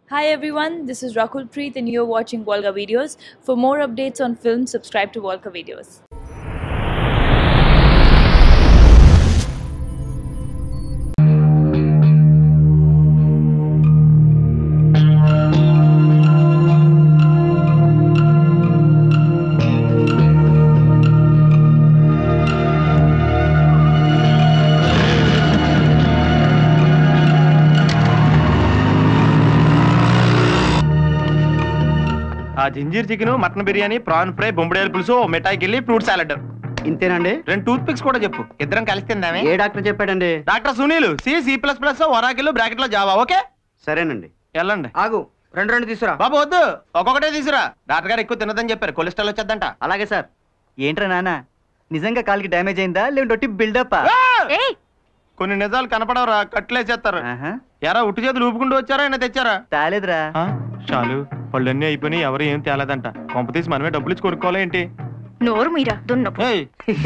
Hi everyone, this is Rakul Preet and you're watching Volga Videos. For more updates on film, subscribe to Volga Videos. ఆ ginger chicken mutton biryani prawn fry బొంబడేలు పులుసు ఓ మిఠాయికి వెళ్ళి fruit salad ఇంతేనండి రెండు tooth pics కూడా చెప్పు ఇద్దరం కలిసి తిందామే ఏ డాక్టర్ చెప్పాడండి doctor Sunil C C plus plus Oracle bracket లో జావా ఓకే సరేనండి వెళ్ళండి ఆగు రెండు రెండు తీసురా బాబు వద్దు ఒక్కొక్కటే తీసురా డాక్టర్ గారు ఎక్కువ తినదని చెప్పారు కొలెస్ట్రాల్ వచ్చేద్దంట అలాగే సార్ ఏంట్రా నాన్న నిజంగా కాలికి డ్యామేజ్ అయిందా లేదంటే బిల్డప్ ఆ! కొన్ని నిజాలు కనపడవరా కట్లేసేస్తారు ఎరా ఉట్టి చేతులు ఊపుకుంటూ వచ్చారా ఆయన తెచ్చారా తాలేదురా ఆ, చాలు పళ్ళన్నీ అయిపోయినాయి ఎవరు ఏం తేలేదంట కొంప తీసి మనమే డబ్బులు ఇచ్చి కొనుక్కోవాలి ఏంటి నోరు మీరా దున్నపు ఏయ్,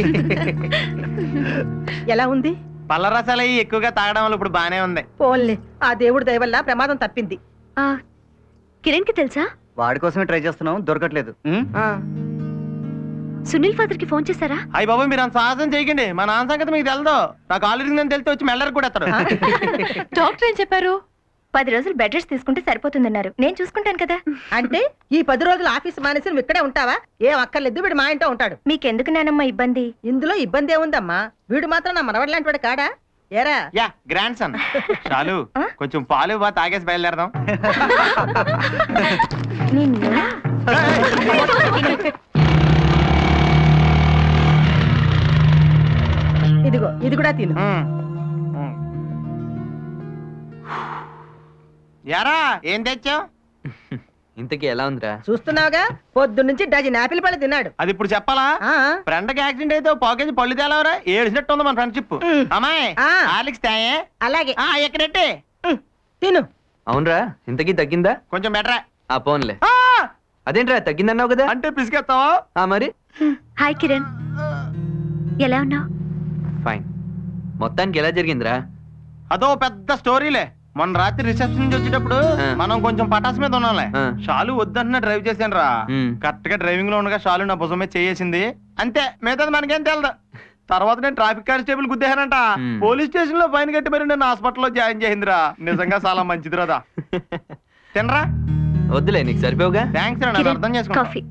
ఎలా ఉంది పళ్ళ రసాలు అయ్యి ఎక్కువగా తాగడం వల్ల ఇప్పుడు బానే ఉంది పోన్లే ఆ దేవుడి దయ వల్ల ప్రమాదం తప్పింది కిరణ్ కి తెలుసా వాడి కోసమే ట్రై చేస్తున్నాం దొరకట్లేదు ఉమ్? ఆ సునీల్ ఫాదర్ కి ఫోన్ చేశారా అయ్యి బాబు మీరు అంత సాహసం చేయకండి మా నాన్న సంగతి మీకు తెలదు నాకు ఆల్రెడీ నేను తెలితే వచ్చి మెల్లరికి కూడా ఎత్తాడు డాక్టర్ ఏం చెప్పారు పది రోజులు బెడ్ రెస్ట్ తీసుకుంటే సరిపోతుందన్నారు నేను చూసుకుంటాను కదా అంటే ఈ పది రోజులు ఆఫీస్ మానేసి నువ్వు ఇక్కడే ఉంటావా ఏం అక్కర్లేదు వీడు మా ఇంట్లో ఉంటాడు మీకెందుకు నానమ్మ ఇబ్బంది ఇందులో ఇబ్బంది ఏముందమ్మా వీడు మాత్రం నా మనవడి లాంటి వాడు కాడా ఏరా యా గ్రాండ్ సన్ చాలు కొంచెం పాలు బా తాగేసి బయలుదేరదాం నిన్ను ఇదిగో ఇది కూడా తిను ఉమ్. ఉమ్. యారా ఏం తెచ్చావు ఇంతకీ ఎలా ఉందిరా చూస్తున్నావుగా పొద్దు నుంచి డజన్ ఆపిల్ పళ్ళు తిన్నాడు అది ఇప్పుడు చెప్పాలా ఆ ఫ్రెండ్ కి యాక్సిడెంట్ అయితే ఓ పాకేజ్ పళ్ళు తేలవరా ఏడిసినట్టు ఉంది మన ఫ్రెండ్షిప్ ఉమ్. అమ్మాయి ఆ. ఆలిక్స్ తాయే అలాగే ఆ ఎక్కడెట్టే ఉమ్, తిను అవునరా ఇంతకీ తగ్గిందా కొంచెం బెటరా ఆ పోన్లే అదేంట్రా తగ్గిందన్నావు కదా అంటే పిసికేస్తావా ఆ మరి హాయ్ కిరణ్ ఎలా ఉన్నావు ఫైన్ మొత్తానికి ఎలా జరిగిందిరా అదో పెద్ద స్టోరీలే మొన్న రాత్రి రిసెప్షన్ నుంచి వచ్చేటప్పుడు ఆ. మనం కొంచెం పటాస్ మీద ఉన్నాంలే ఆ. షాలు వద్దంటున్నా డ్రైవ్ చేశాను రా ఉమ్. కరెక్ట్ గా డ్రైవింగ్ లో ఉండగా షాలు నా భుజం మీద చేసింది అంతే మిగతాది మనకేం తెలదు తర్వాత నేను ట్రాఫిక్ కానిస్టేబుల్ గుద్దేశానంట ఉమ్. పోలీస్ స్టేషన్ లో ఫైన్ కట్టి మరి నేను హాస్పిటల్లో జాయిన్ చేసిందిరా నిజంగా చాలా మంచిది రాదా తినరా వద్దులే నీకు సరిపోవుగా థ్యాంక్స్ రా నన్ను కిరణ్, అర్థం చేసుకో కాఫీ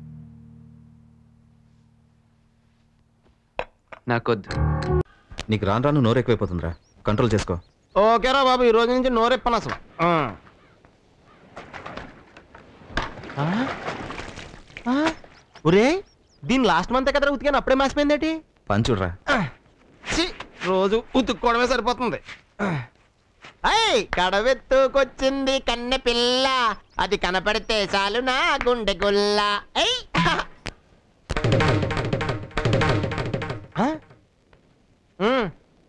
నాకొద్దు నీకు రాను రాను నోరు ఎక్కువైపోతుందిరా కంట్రోల్ చేసుకో ఓకేరా బాబు ఈ రోజు నుంచి నోరెప్పను అసలు ఆ. ఆ? ఆ? ఒరే దీని లాస్ట్ మంత్ కదరా ఉతికాను అప్పుడే మాసిపోయిందేటి పని చూడరా ఛీ, రోజు ఉతుక్కోవడమే సరిపోతుంది అయ్ కడవెత్తుకొచ్చింది కన్నె పిల్ల అది కనపడితే చాలు నా గుండె గుల్ల అయ్ ఆ? ఉమ్.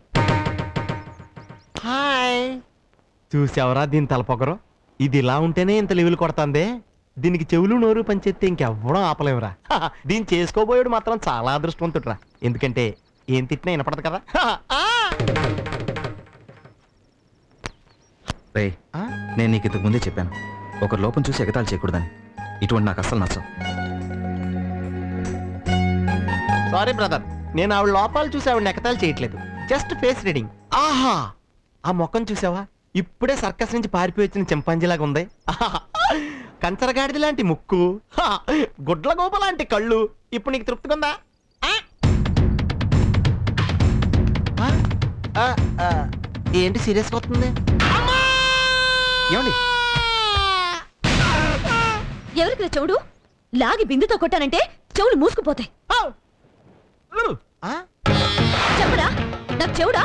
హాయ్ చూసావరా దీని తలపొగరు ఇది ఇలా ఉంటేనే ఇంత లెవెల్ కొడుతుంది దీనికి చెవులు నోరు పనిచేస్తే ఇంకెవ్వడం ఆపలేవురా హహ, దీన్ని చేసుకోబోయాడు మాత్రం చాలా అదృష్టవంతుడురా ఎందుకంటే ఏం తిట్టినా వినపడదు కదా హహ, ఆ! రే ఆ? నేను నీకు ఇంతకు ముందే చెప్పాను ఒకరి లోపం చూసి ఎగతాళి చేయకూడదని ఇటువంటి నాకు అస్సలు నచ్చవు సారీ బ్రదర్ నేను ఆవిడ లోపాలు చూసి ఆవిడ నెకతాలు చేయట్లేదు జస్ట్ ఫేస్ రీడింగ్ ఆహా ఆ మొక్కను చూసావా ఇప్పుడే సర్కస్ నుంచి పారిపోయి వచ్చిన చింపాంజీలాగా ఉంది ఆహా! కంచరగాడిది లాంటి ముక్కు హా! గుడ్ల గోప లాంటి కళ్ళు ఇప్పుడు నీకు తృప్తిగా ఉందా ఆ? ఆ? ఆ, ఆ, ఏంటి సీరియస్గా వస్తుంది ఏమండి ఎవరికి చెవుడు లాగి బిందుతో కొట్టానంటే చెవులు మూసుకుపోతాయి ఆ? చెప్పరా నాకు చెవుడా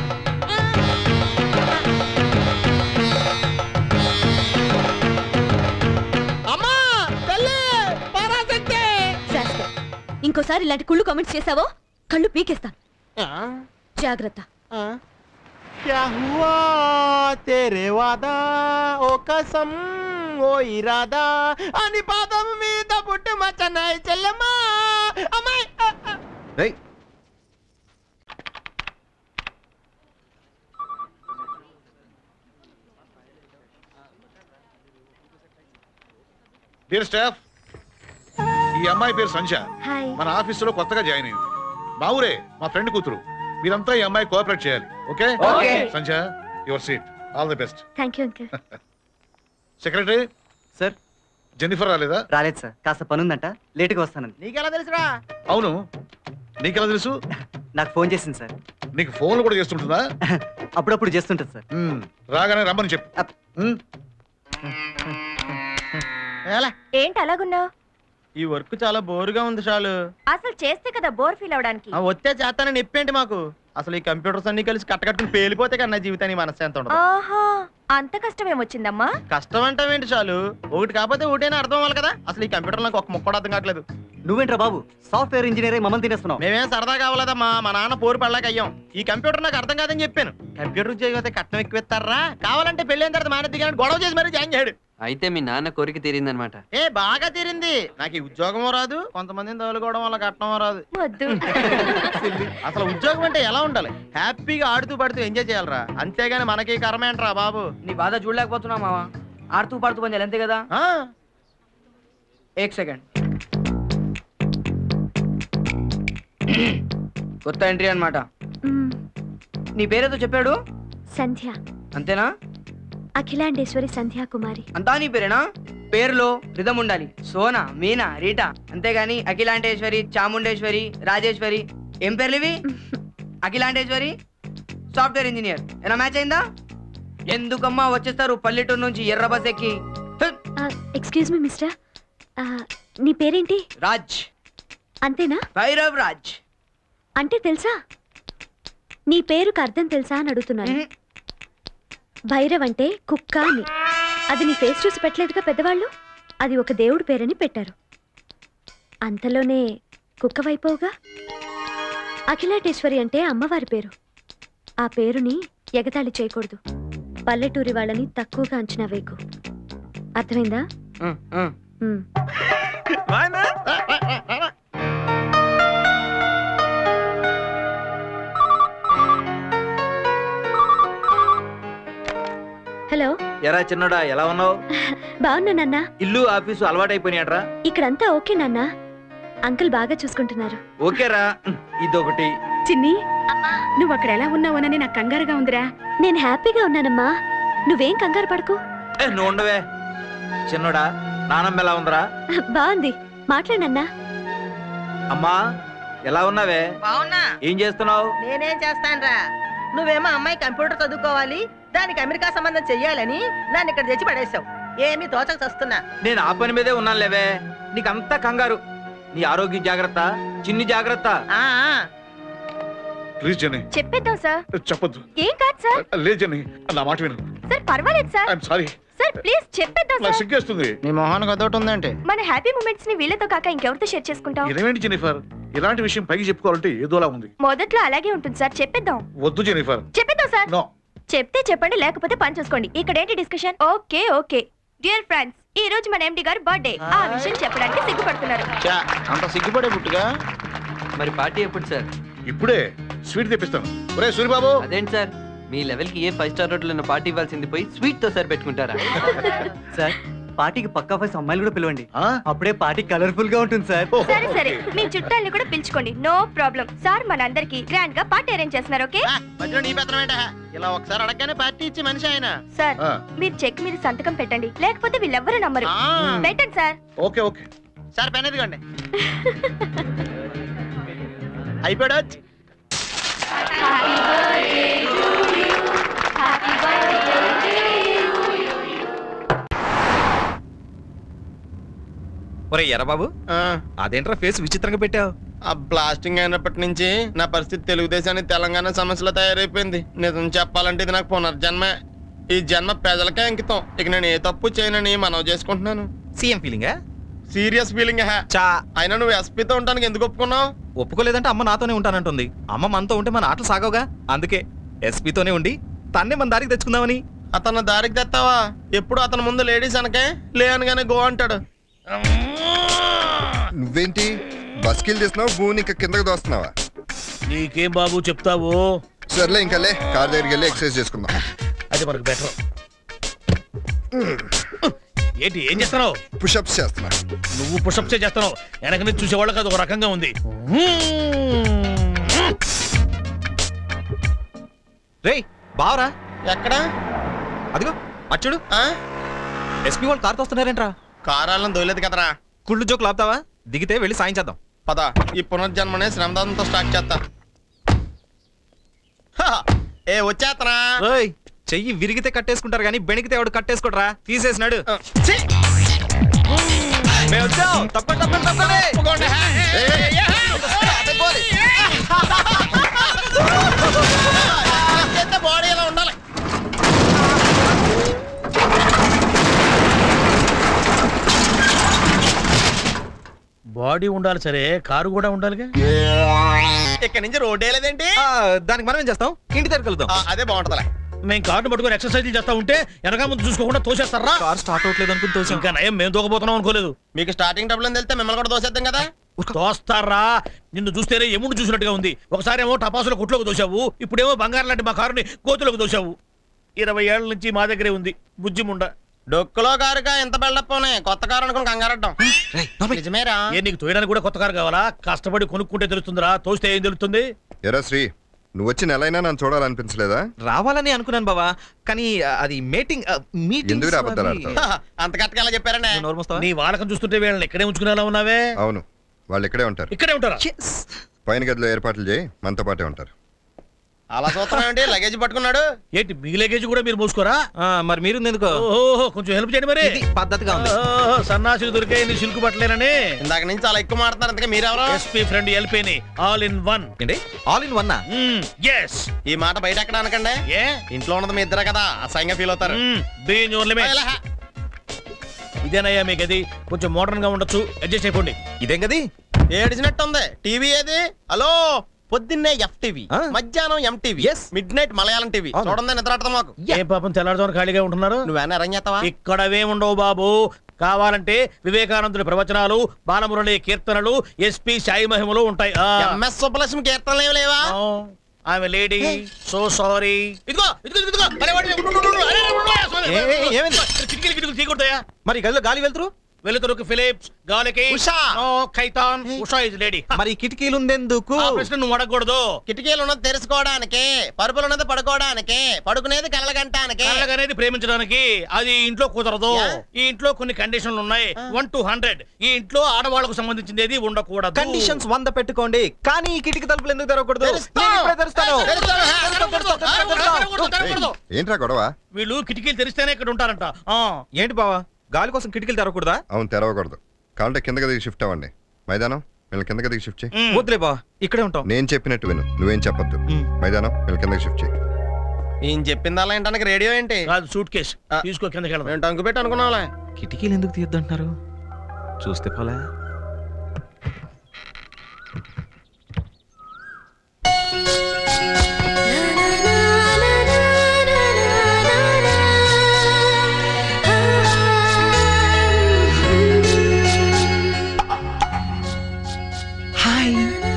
అమ్మా తల్లి పరాశక్తి! శాస్త్ర ఇంకోసారి ఇలాంటి కుళ్ళు కామెంట్స్ చేసావో కళ్ళు పీకేస్తాను ఆ? జాగ్రత్త ఆ? क्या हुआ तेरे వాదా ఓ కసం ఓ ఇరాదా అని పాదం మీద పుట్టు మచ్చనాయి చెల్లెమ్మా అమ్మాయి ఆ, ఆ. రేయ్ డియర్ స్టాఫ్ ఈ అమ్మాయి పేరు సంధ్య హాయ్ మన ఆఫీసులో కొత్తగా జాయిన్ అయింది మా ఊరే మా ఫ్రెండ్ కూతురు మీరంతా ఈ అమ్మాయి కోఆపరేట్ చేయాలి okay Okay. Sandhya your seat all the best thank you uncle secretary sir Jennifer రాలేదా రాలేదు సార్ కాస్త పని ఉందంట లేటుగా వస్తానండి నీకెలా తెలుసురా అవును నీకెలా తెలుసు నాకు ఫోన్ చేసింది సార్ నీకు ఫోన్లు కూడా చేస్తుంటుందా అప్పుడప్పుడు చేస్తుంటుంది సార్ మ్మ్. రాగానే రమ్మని చెప్పు అప్. మ్మ్. ఏంటి అలాగున్నావు ఈ వర్క్ చాలా బోరుగా ఉంది చాలు అసలు చేస్తే కదా బోర్ ఫీల్ అవడానికి ఆ వచ్చే చేస్తానని నొప్పేంటి మాకు అసలు ఈ కంప్యూటర్స్ అన్ని కలిసి కట్టకట్టుకుని పేలిపోతే కన్నా జీవితానికి మనశ్శాంతి ఉండదు ఆహా అంత కష్టం ఏమొచ్చిందమ్మా కష్టం అంటావేంటి చాలు ఒకటి కాకపోతే ఒకటైనా అర్థం అవ్వాలి కదా అసలు ఈ కంప్యూటర్ నాకు ఒక ముక్క కూడా అర్థం కావట్లేదు నువ్వేంట్రా బాబు సాఫ్ట్వేర్ ఇంజనీర్ అయి మమ్మల్ని తినేస్తున్నావు మేమేం సరదా కావాలదమ్మా మా నాన్న పోరు పడలేక అయ్యాం ఈ కంప్యూటర్ నాకు అర్థం కాదని చెప్పాను కంప్యూటర్ చేయకపోతే కట్నం ఎక్కువ కావాలంటే పెళ్ళైన తర్వాత మానేది కానీ గొడవ చేసి మరీ జాయిన్ చేయడు అయితే మీ నాన్న కోరిక తీరిందనమాట ఏ బాగా తీరింది నాకు ఈ ఉద్యోగం రాదు కొంతమందిని తగులుకోవడం వల్ల కట్నం రాదు వద్దు అసలు ఉద్యోగం అంటే ఎలా ఉండాలి హ్యాపీగా ఆడుతూ పడుతూ ఎంజాయ్ చేయాలరా అంతేగాని మనకి కర్మ ఏంట్రా బాబు నీ బాధ చూడలేకపోతున్నా మావా ఆడుతూ పాడుతూ పని చేయాలి అంతే కదా ఆ, ఏక్ సెకండ్ కొత్త ఎంట్రీ అన్నమాట మ్మ్. నీ పేరేదో చెప్పాడు సంధ్య అంతేనా అఖిలాండేశ్వరి సంధ్యా కుమారి అంతా నీ పేరేనా పేరులో రిధం ఉండాలి సోనా మీనా రీటా అంతేగాని అఖిలాంటేశ్వరి చాముండేశ్వరి రాజేశ్వరి ఏం పేర్లు ఇవి అఖిలాంటేశ్వరి సాఫ్ట్వేర్ ఇంజనీర్ ఏనా మ్యాచ్ అయిందా ఎందుకమ్మా వచ్చేస్తారు పల్లెటూరు నుంచి ఎర్ర బస్ ఎక్కి హ్! ఎక్స్క్యూజ్ మీ మిస్టర్ నీ పేరేంటి రాజ్ అంతేనా భైరవ్ రాజ్ అంటే తెలుసా నీ పేరుకు అర్థం తెలుసా అని అడుగుతున్నాను మ్మ్. భైరవ్ అంటే కుక్క అని అది నీ ఫేస్ చూసి పెట్టలేదుగా పెద్దవాళ్ళు అది ఒక దేవుడి పేరని పెట్టారు అంతలోనే కుక్క వైపోవుగా అఖిలాటేశ్వరి అంటే అమ్మవారి పేరు ఆ పేరుని ఎగతాళి చేయకూడదు పల్లెటూరి వాళ్ళని తక్కువగా అంచనా వేయకు అర్థమైందా ఆ, ఆ. ఉమ్. వాయినా? రా, రా, రా, రా. హలో ఎరా చిన్నోడా ఎలా ఉన్నావు బాగున్నా నాన్న ఇల్లు ఆఫీసు అలవాటైపోయినాడ్రా ఇక్కడంతా ఓకే నాన్న అంకుల్ బాగా చూసుకుంటున్నారు ఓకేరా ఇదొకటి చిన్ని నువ్వు అక్కడ ఎలా ఉన్నావోనని నాకు కంగారుగా ఉందిరా నేను హ్యాపీగా ఉన్నానమ్మా నువ్వేం కంగారు పడకు ఏ నువ్వు ఉండవే చిన్నోడా నానమ్మ ఎలా ఉందిరా బాగుంది మాట్లాడన్నా అమ్మా ఎలా ఉన్నావే బావున్నా ఏం చేస్తున్నావు నేనేం చేస్తానురా నువ్వేమో అమ్మాయి కంప్యూటర్ చదువుకోవాలి దానికి అమెరికా సంబంధం చెయ్యాలని నన్ను ఇక్కడ తెచ్చి పడేశావు ఏమీ తోచక చస్తున్నా నేను ఆ పని మీదే ఉన్నాను లేవే నీకంతా కంగారు నీ ఆరోగ్యం జాగ్రత్త చిన్ని జాగ్రత్త ఆ, ఆ. ప్లీజ్ జెన్నీ చెప్పేద్దాం సార్ చెప్పొద్దు ఏం కాదు సార్ లేదు జెన్నీ నా మాట విను సార్ పర్వాలేదు sir I'm sorry sir please చెప్పేద్దాం నాకు సార్ సిగ్గేస్తుంది నీ మొహానికి అదొకటి ఉందంటే మన హ్యాపీ మూమెంట్స్ ని వీళ్ళతో కాక ఇంకెవరితో షేర్ చేసుకుంటాం ఇదేంటి జెనిఫర్ ఇలాంటి విషయం పైకి చెప్పుకోవాలంటే ఏదోలా ఉంది మొదట్లో అలాగే ఉంటుంది సార్ చెప్పేద్దాం వద్దు జెనిఫర్ చెప్పేద్దాం సార్ నో చెప్తే చెప్పండి లేకపోతే పని చూసుకోండి ఇక్కడ ఏంటి discussion okay okay dear friends ఈ రోజు మన ఎండి గారు బర్త్డే ఆ విషయం చెప్పడానికి సిగ్గుపడుతున్నారు చా అంత సిగ్గుపడే పుట్టుగా మరి పార్టీ ఎప్పుడు సార్ ఇప్పుడే స్వీట్ తెప్పిస్తాను ఒరే సూరిబాబు అదేంటి సార్ మీ లెవెల్కి ఏ ఫైవ్ స్టార్ హోటల్ పార్టీ ఇవ్వాల్సింది పోయి స్వీట్ తో సార్ పెట్టుకుంటారా సార్ పార్టీకి పక్కా ఫైవ్ అమ్మాయిలు కూడా పిలవండి ఆ? అప్పుడే పార్టీ కలర్ఫుల్ గా ఉంటుంది సార్ సరే సరే మీ చుట్టాలని కూడా పిలుచుకోండి నో ప్రాబ్లం సార్ మనందరికి గ్రాండ్ గా పార్టీ అరేంజ్ చేస్తున్నారు ఓకే ఆ, మధ్యలో నీ పెత్తనం ఏంటా ఇలా ఒకసారి అడగగానే పార్టీ ఇచ్చి మనిషి ఆయన సార్ ఆ, మీరు చెక్ మీద సంతకం పెట్టండి లేకపోతే వీళ్ళెవ్వరూ నమ్మరు ఆ, పెట్టండి sir okay okay sir pen ఎదుగోండి అయిపోయాడు ఒరే ఎర్రబాబు ఆ, అదేంట్రా ఫేస్ విచిత్రంగా పెట్టావు ఆ బ్లాస్టింగ్ అయినప్పటి నుంచి నా పరిస్థితి తెలుగుదేశానికి తెలంగాణ సమస్యలో తయారైపోయింది నిజం చెప్పాలంటే ఇది నాకు పునర్జన్మే ఈ జన్మ ప్రజలకే అంకితం ఇక నేను ఏ తప్పు చేయనని మనవి చేసుకుంటున్నాను సీఎం ఫీలింగా సీరియస్ ఫీలింగ్ హే చా అయినా నువ్వు ఎస్పీతో ఉండడానికి ఎందుకు ఒప్పుకున్నావు ఒప్పుకోలేదంటే అమ్మ నాతోనే ఉంటానంటుంది అమ్మ మనతో ఉంటే మన ఆటలు సాగవుగా అందుకే ఎస్పీతోనే ఉండి తన్నే మన దారికి తెచ్చుకుందామని అతను దారికి తెస్తావా ఎప్పుడు అతని ముందు లేడీస్ అనకే లే అనగానే గో అంటాడు నువ్వేంటి బస్కిల్ తీస్తున్నావు భూమిని ఇంకా కిందకి దోస్తున్నావా నీకేం బాబు చెప్తావు సర్లే ఇంకా లే కార్ దగ్గరికి వెళ్ళి ఎక్సర్సైజ్ చేసుకుందాం అది మనకు బెటర్ ఏంటి ఏం చేస్తున్నావు పుషప్స్ చేస్తున్నా నువ్వు పుషప్సే చేస్తున్నావు వెనక నుంచి చూసేవాళ్ళకి అది ఒక రకంగా ఉంది రేయ్ బావరా ఎక్కడ అదిగో అచ్చుడు ఎస్పీ వాళ్ళు కార్తో వస్తున్నారేంట్రా కారాలను దొలేదు కదరా కుళ్ళు జోకులు ఆపుతావా దిగితే వెళ్ళి సాయం చేద్దాం పద ఈ పునర్జన్మనే శ్రమదానంతో స్టార్ట్ చేస్తా హ, ఏ వచ్చేత్తనా ఓయ్ చెయ్యి విరిగితే కట్టేసుకుంటారు కానీ బెణికితే ఎవడు కట్టేసుకోడరా తీసేసినాడు ఛీ! మేము వచ్చాం తప్పండి తప్పండి తప్పండి తప్పకుండా. ఏ, ఏ, ఏ, అదే పోనీ. చేస్తే బాడీ ఇలా ఉండాలి బాడీ ఉండాలి సరే కారు కూడా ఉండాలిగా ఇక్కడ నుంచి రోడ్ లేదేంటి ఆ, దానికి మనం ఏం చేస్తాం ఇంటి దగ్గర కలుద్దాం ఆ, అదే బాగుంటదిలే మేము కార్డు పట్టుకొని ఎక్సర్సైజ్ చేస్తా ఉంటే వెనక ముందు చూసుకోకుండా తోసేస్తారా కార్ స్టార్ట్ అవట్లేదు అనుకుని తోసాం ఇంకా నయం మేము దూకపోతున్నాం అనుకోలేదు మీకు స్టార్టింగ్ డబ్బులు తెలితే మిమ్మల్ని కూడా దోసేద్దాం కదా తోస్తారా నిన్ను చూస్తేనే ఎముడు చూసినట్టుగా ఉంది ఒకసారి ఏమో టపాసులో కొట్లోకి దోశావు ఇప్పుడేమో బంగారం లాంటి మా కారుని కోతులోకి దోశావు ఇరవై ఏళ్ల నుంచి మా దగ్గరే ఉంది బుజ్జి ముండ డొక్కులో కారుగా ఎంత బిల్డప్ కొత్త కారు అనుకుని కంగారడ్డాం నిజమేరా ఏ నీకు తోయడానికి కూడా కొత్త కారు కావాలా కష్టపడి కొనుక్కుంటే తెలుస్తుందిరా తోస్తే ఏం తెలుస్తుంది ఎరా శ్రీ నువ్వు వచ్చి నెలైనా నన్ను చూడాలనిపించలేదా రావాలని అనుకున్నాను బావా కానీ ఆ, అది మీటింగ్ మీటింగ్ ఎందుకు రా అబద్ధాలు ఆడతావు? అంత కట్టగా ఎలా చెప్పారండి నీ వాడకం చూస్తుంటే వీళ్ళని ఎక్కడే ఉంచుకునేలా ఉన్నావే అవును వాళ్ళు ఇక్కడే ఉంటారు ఇక్కడే ఉంటారా పైన గదిలో ఏర్పాట్లు చేయి మనతో పాటే ఉంటారు అలా చూస్తున్నామండి లగేజ్ పట్టుకున్నాడు ఏంటి మీ లగేజ్ కూడా మీరు మూసుకోరా మరి మీరు ఎందుకు ఓహో కొంచెం హెల్ప్ చేయండి మరి పద్ధతిగా ఉంది ఓహో, సన్నాసులు దొరికే నీ సిల్క్ బట్టలేనని ఇందాక నుంచి చాలా ఎక్కువ మాట్లాడుతున్నారు అంతగా మీరెవరు ఎస్పీ ఫ్రెండ్ ఎల్పీని ఆల్ ఇన్ వన్ ఏంటి ఆల్ ఇన్ వన్ ఎస్ ఈ మాట బయట ఎక్కడ అనకండి ఏ ఇంట్లో ఉన్నది మీ ఇద్దరే కదా అసహ్యంగా ఫీల్ అవుతారు బీయింగ్ యువర్ లిమిట్ ఏలహ. ఇదేనయ్యా మీ గది కొంచెం మోడర్న్ గా ఉండొచ్చు అడ్జస్ట్ అయిపోండి ఇదేం గది ఏడిచినట్టు ఉంది టీవీ ఏది హలో పొద్దున్నే ఎఫ్ టీవీ మధ్యాహ్నం M TV midnight Malayalam TV చూడండి నిద్రాడతాం మాకు ఏ పాపం తెల్లారుజామున ఖాళీగా ఉంటున్నారు నువ్వేనా అరేంజ్ చేస్తావా ఇక్కడవే ఉండవు బాబు కావాలంటే వివేకానందుడి ప్రవచనాలు బాలమురళి కీర్తనలు ఎస్పీ సాయి మహిమలు ఉంటాయి ఆ. ఎంఎస్ సుబ్బలక్ష్మి కీర్తనలు ఏమి లేవా ఆమె లేడీ సో సారీ ఇదిగో ఇదిగో ఇదిగో అరే వాడి ఉండు, ఉండు, ఉండు, అరే, అరే, ఉండు, అరే, sorry. ఏ, ఏ, ఏమైంది? కిటికీలు కిటికీలు తీయకూడదయా మరి గదిలో గాలి వెళ్తురు వెలుతురుకు ఫిలిప్స్ గాలికి Usha. No Khaitan Usha is lady మరి కిటికీలు ఉందెందుకు ఆ ప్రశ్న నువ్వు అడగకూడదు కిటికీలు ఉన్నది తెరుచుకోవడానికి పరుపులు ఉన్నది పడుకోవడానికి పడుకునేది కలగంటానికి అనేది ప్రేమించడానికి అది ఈ ఇంట్లో కుదరదు ఈ ఇంట్లో కొన్ని కండిషన్లు ఉన్నాయి వన్ టు హండ్రెడ్ ఈ ఇంట్లో ఆడవాళ్ళకు సంబంధించింది ఏది ఉండకూడదు కండిషన్స్ వంద పెట్టుకోండి కానీ ఈ కిటికీ తలుపులు ఎందుకు తెరవకూడదు తెరుస్తా. నేను ఇప్పుడే తెరుస్తాను తెరుస్తాను, హే, తెరవకూడదు, తెరవకూడదు, తెరవకూడదు. ఏంట్రా గొడవ వీళ్ళు కిటికీలు తెరిస్తేనే ఇక్కడ ఉంటారంట ఆ. ఏంటి బావా గాలి కోసం కిటికీలు తెరవకూడదా అవును తెరవకూడదు కావాలంటే కింద గదికి షిఫ్ట్ అవ్వండి మైదానం వీళ్ళని కింద గదికి షిఫ్ట్ చేయి వద్దులే బావా ఇక్కడే ఉంటాం నేను చెప్పినట్టు విను నువ్వేం చెప్పొద్దు మైదానం వీళ్ళని కిందకి షిఫ్ట్ చేయి ఈయన చెప్పింది అలా ఏంటానికి రేడియో ఏంటి కాదు సూట్ కేసు తీసుకో కిందకి వెళ్దాం మేము టంకు పెట్టి అనుకున్నాంలే కిటికీలు ఎందుకు తీయద్దంటున్నారు చూస్తే పోలే హాయ్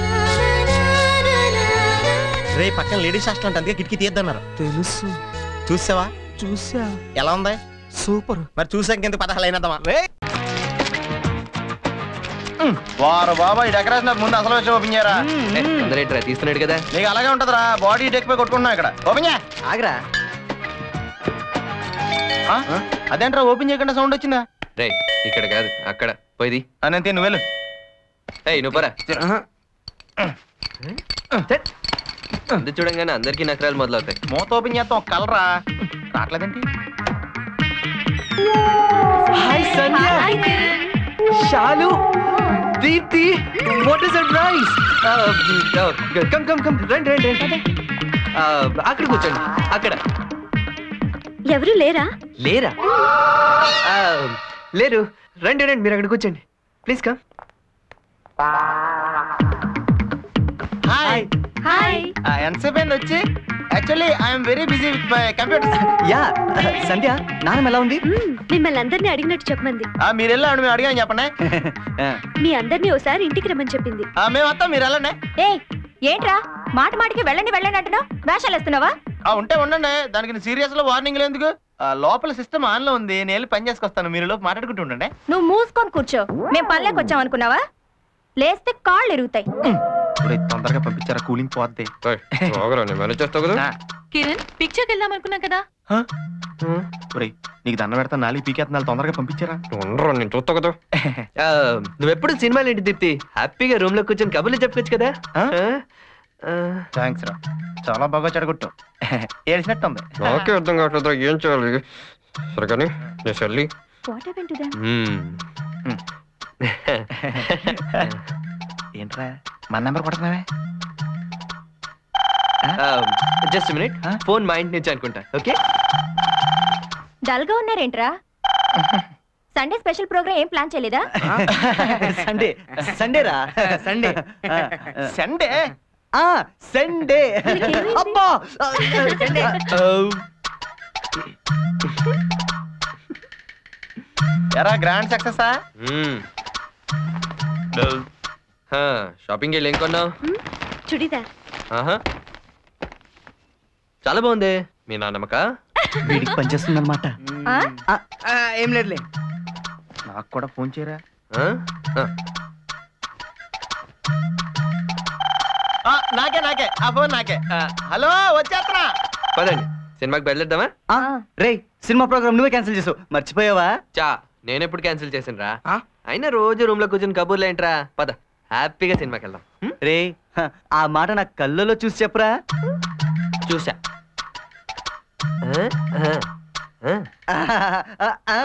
రే పక్కన లేడీస్ హాస్టల్ అంటే అందుకే కిటికీ తీద్దన్నారు తెలుసు చూసావా చూసా ఎలా ఉంది సూపర్ మరి చూసాక ఎందుకు పదహాలు అయినదమ్మా రే వారు బాబా ఈ డెకరేషన్ నాకు ముందు అసలు వచ్చి ఓపెన్ చేయరా అందరేంట్రా తీస్తున్నాడు కదా నీకు అలాగే ఉంటదిరా బాడీ డెక్ పై కొట్టుకుంటున్నావు ఇక్కడ ఓపెన్ చేయ ఆగరా ఆ? అదేంట్రా ఓపెన్ చేయకుండా సౌండ్ వచ్చిందా రే ఇక్కడ కాదు అక్కడ పోయిది అనంతే నువ్వు వెళ్ళు ఏయ్ నువ్వు పరా అందు చూడంగానే అందరికీ నకరాలు మొదలవుతాయి మూత ఓపెన్ చేస్తాం ఒక కలరా రావట్లేదేంటి hi Sandhya Shalu Deepti what is surprise come come come రండి రండి రండి ఆ, అక్కడ కూర్చోండి అక్కడ ఎవరు లేరా లేరా ఆ, లేరు రండి రండి మీరు అక్కడ కూర్చోండి ప్లీజ్ కమ్ హాయ్ హాయ్ ఎంతసేపు అయింది వచ్చి actually I'm very busy with my computer yeah Sandhya నాన్నమ్మ ఎలా ఉంది మిమ్మల్ని అందరినీ అడిగినట్టు చెప్పమంది మీరు వెళ్ళండి మేము అడిగాను చెప్పండి మీ అందరినీ ఒకసారి ఇంటికి రమ్మని చెప్పింది ఆ, మేము వస్తాం మీరు వెళ్ళండి ఏ ఏంట్రా మాట మాటికి వెళ్ళండి వెళ్ళండి అంటున్నావు వేషాలు వేస్తున్నావా ఆ, ఉంటే ఉండండి దానికి సీరియస్ లో వార్నింగ్ ఎందుకు ఆ, లోపల సిస్టమ్ ఆన్ లో ఉంది నేను వెళ్ళి పని చేసుకొస్తాను మీరు లోపు మాట్లాడుకుంటూ ఉండండి నువ్వు మూసుకొని కూర్చో మేము పల్లెకి వచ్చాం అనుకున్నావా లేస్తే కాళ్ళు ఎరుగుతాయి ఇప్పుడు తొందరగా పంపించారా కూలింగ్ పోద్ది మేనేజ్ చేస్తావు కదా కిరణ్ పిక్చర్కి వెళ్దాం అనుకున్నా కదా ఒరేయ్, నీకు దండ పెడతా నాలుగు పీకేస్తున్నాను తొందరగా పంపించారా ఉండరు నేను చూస్తా కదా నువ్వెప్పుడు సినిమాలు ఏంటి దీప్తి హ్యాపీగా రూమ్ లో కూర్చొని కబుర్లు చెప్పుకోవచ్చు కదా థ్యాంక్స్ రా చాలా బాగా చెడగొట్టు ఏడిసినట్టు ఉంది నాకే అర్థం కావట్లేదు ఏం చేయాలి సరే కానీ నేను చెల్లి వాట్ హ్యాపెన్ టు దెమ్ ఏంట్రా మన నెంబర్ కొడుతున్నావే జస్ట్ మినిట్ ఫోన్ మా ఇంటి నుంచి అనుకుంటా ఓకే డల్ గా ఉన్నారేంట్రా సండే స్పెషల్ ప్రోగ్రామ్ ఏం ప్లాన్ చేయలేదా సండే సండేరా సండే సండే ఆ సండే అబ్బా సండే ఎరా గ్రాండ్ సక్సెసా షాపింగ్ వెళ్ళి ఏం కొన్నావు చుడిదార్ ఆహా. చాలా బాగుంది మీ నాన్నమ్మక వీడికి పనిచేస్తుంది అనమాట ఆ? ఆ, ఏం లేదులే నాకు కూడా ఫోన్ చేయరా ఆ, నాకే నాకే ఆ ఫోన్ నాకే ఆ, హలో వచ్చేస్తున్నా పదండి సినిమాకి బయలుదేరదామా రే సినిమా ప్రోగ్రామ్ నువ్వే క్యాన్సిల్ చేసావు మర్చిపోయావా చా నేను ఎప్పుడు క్యాన్సిల్ చేసిన రా అయినా రోజు రూమ్ లో కూర్చొని కబుర్లు ఏంట్రా పద హ్యాపీగా సినిమాకి వెళ్దాం హ్మ్? రే హ, ఆ మాట నా కళ్ళలో చూసి చెప్పరా చూసా ఆ? ఆ. ఆ.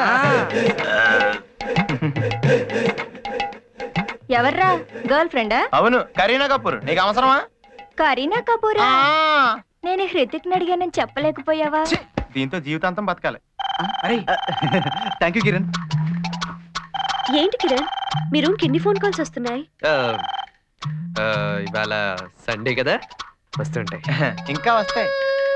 ఎవర్రా గర్ల్ ఫ్రెండా అవును కరీనా కపూర్ నీకు అవసరమా కరీనా కపూరా ఆ, నేను హృతిక్ అడిగానని చెప్పలేకపోయావా దీంతో జీవితాంతం బతకాలి అరే థ్యాంక్ యూ కిరణ్ ఏంటి కిరణ్ మీ రూమ్కి ఎన్ని ఫోన్ కాల్స్ వస్తున్నాయి ఆ, ఆ, ఇవాళ సండే కదా వస్తుంటాయి ఇంకా వస్తాయి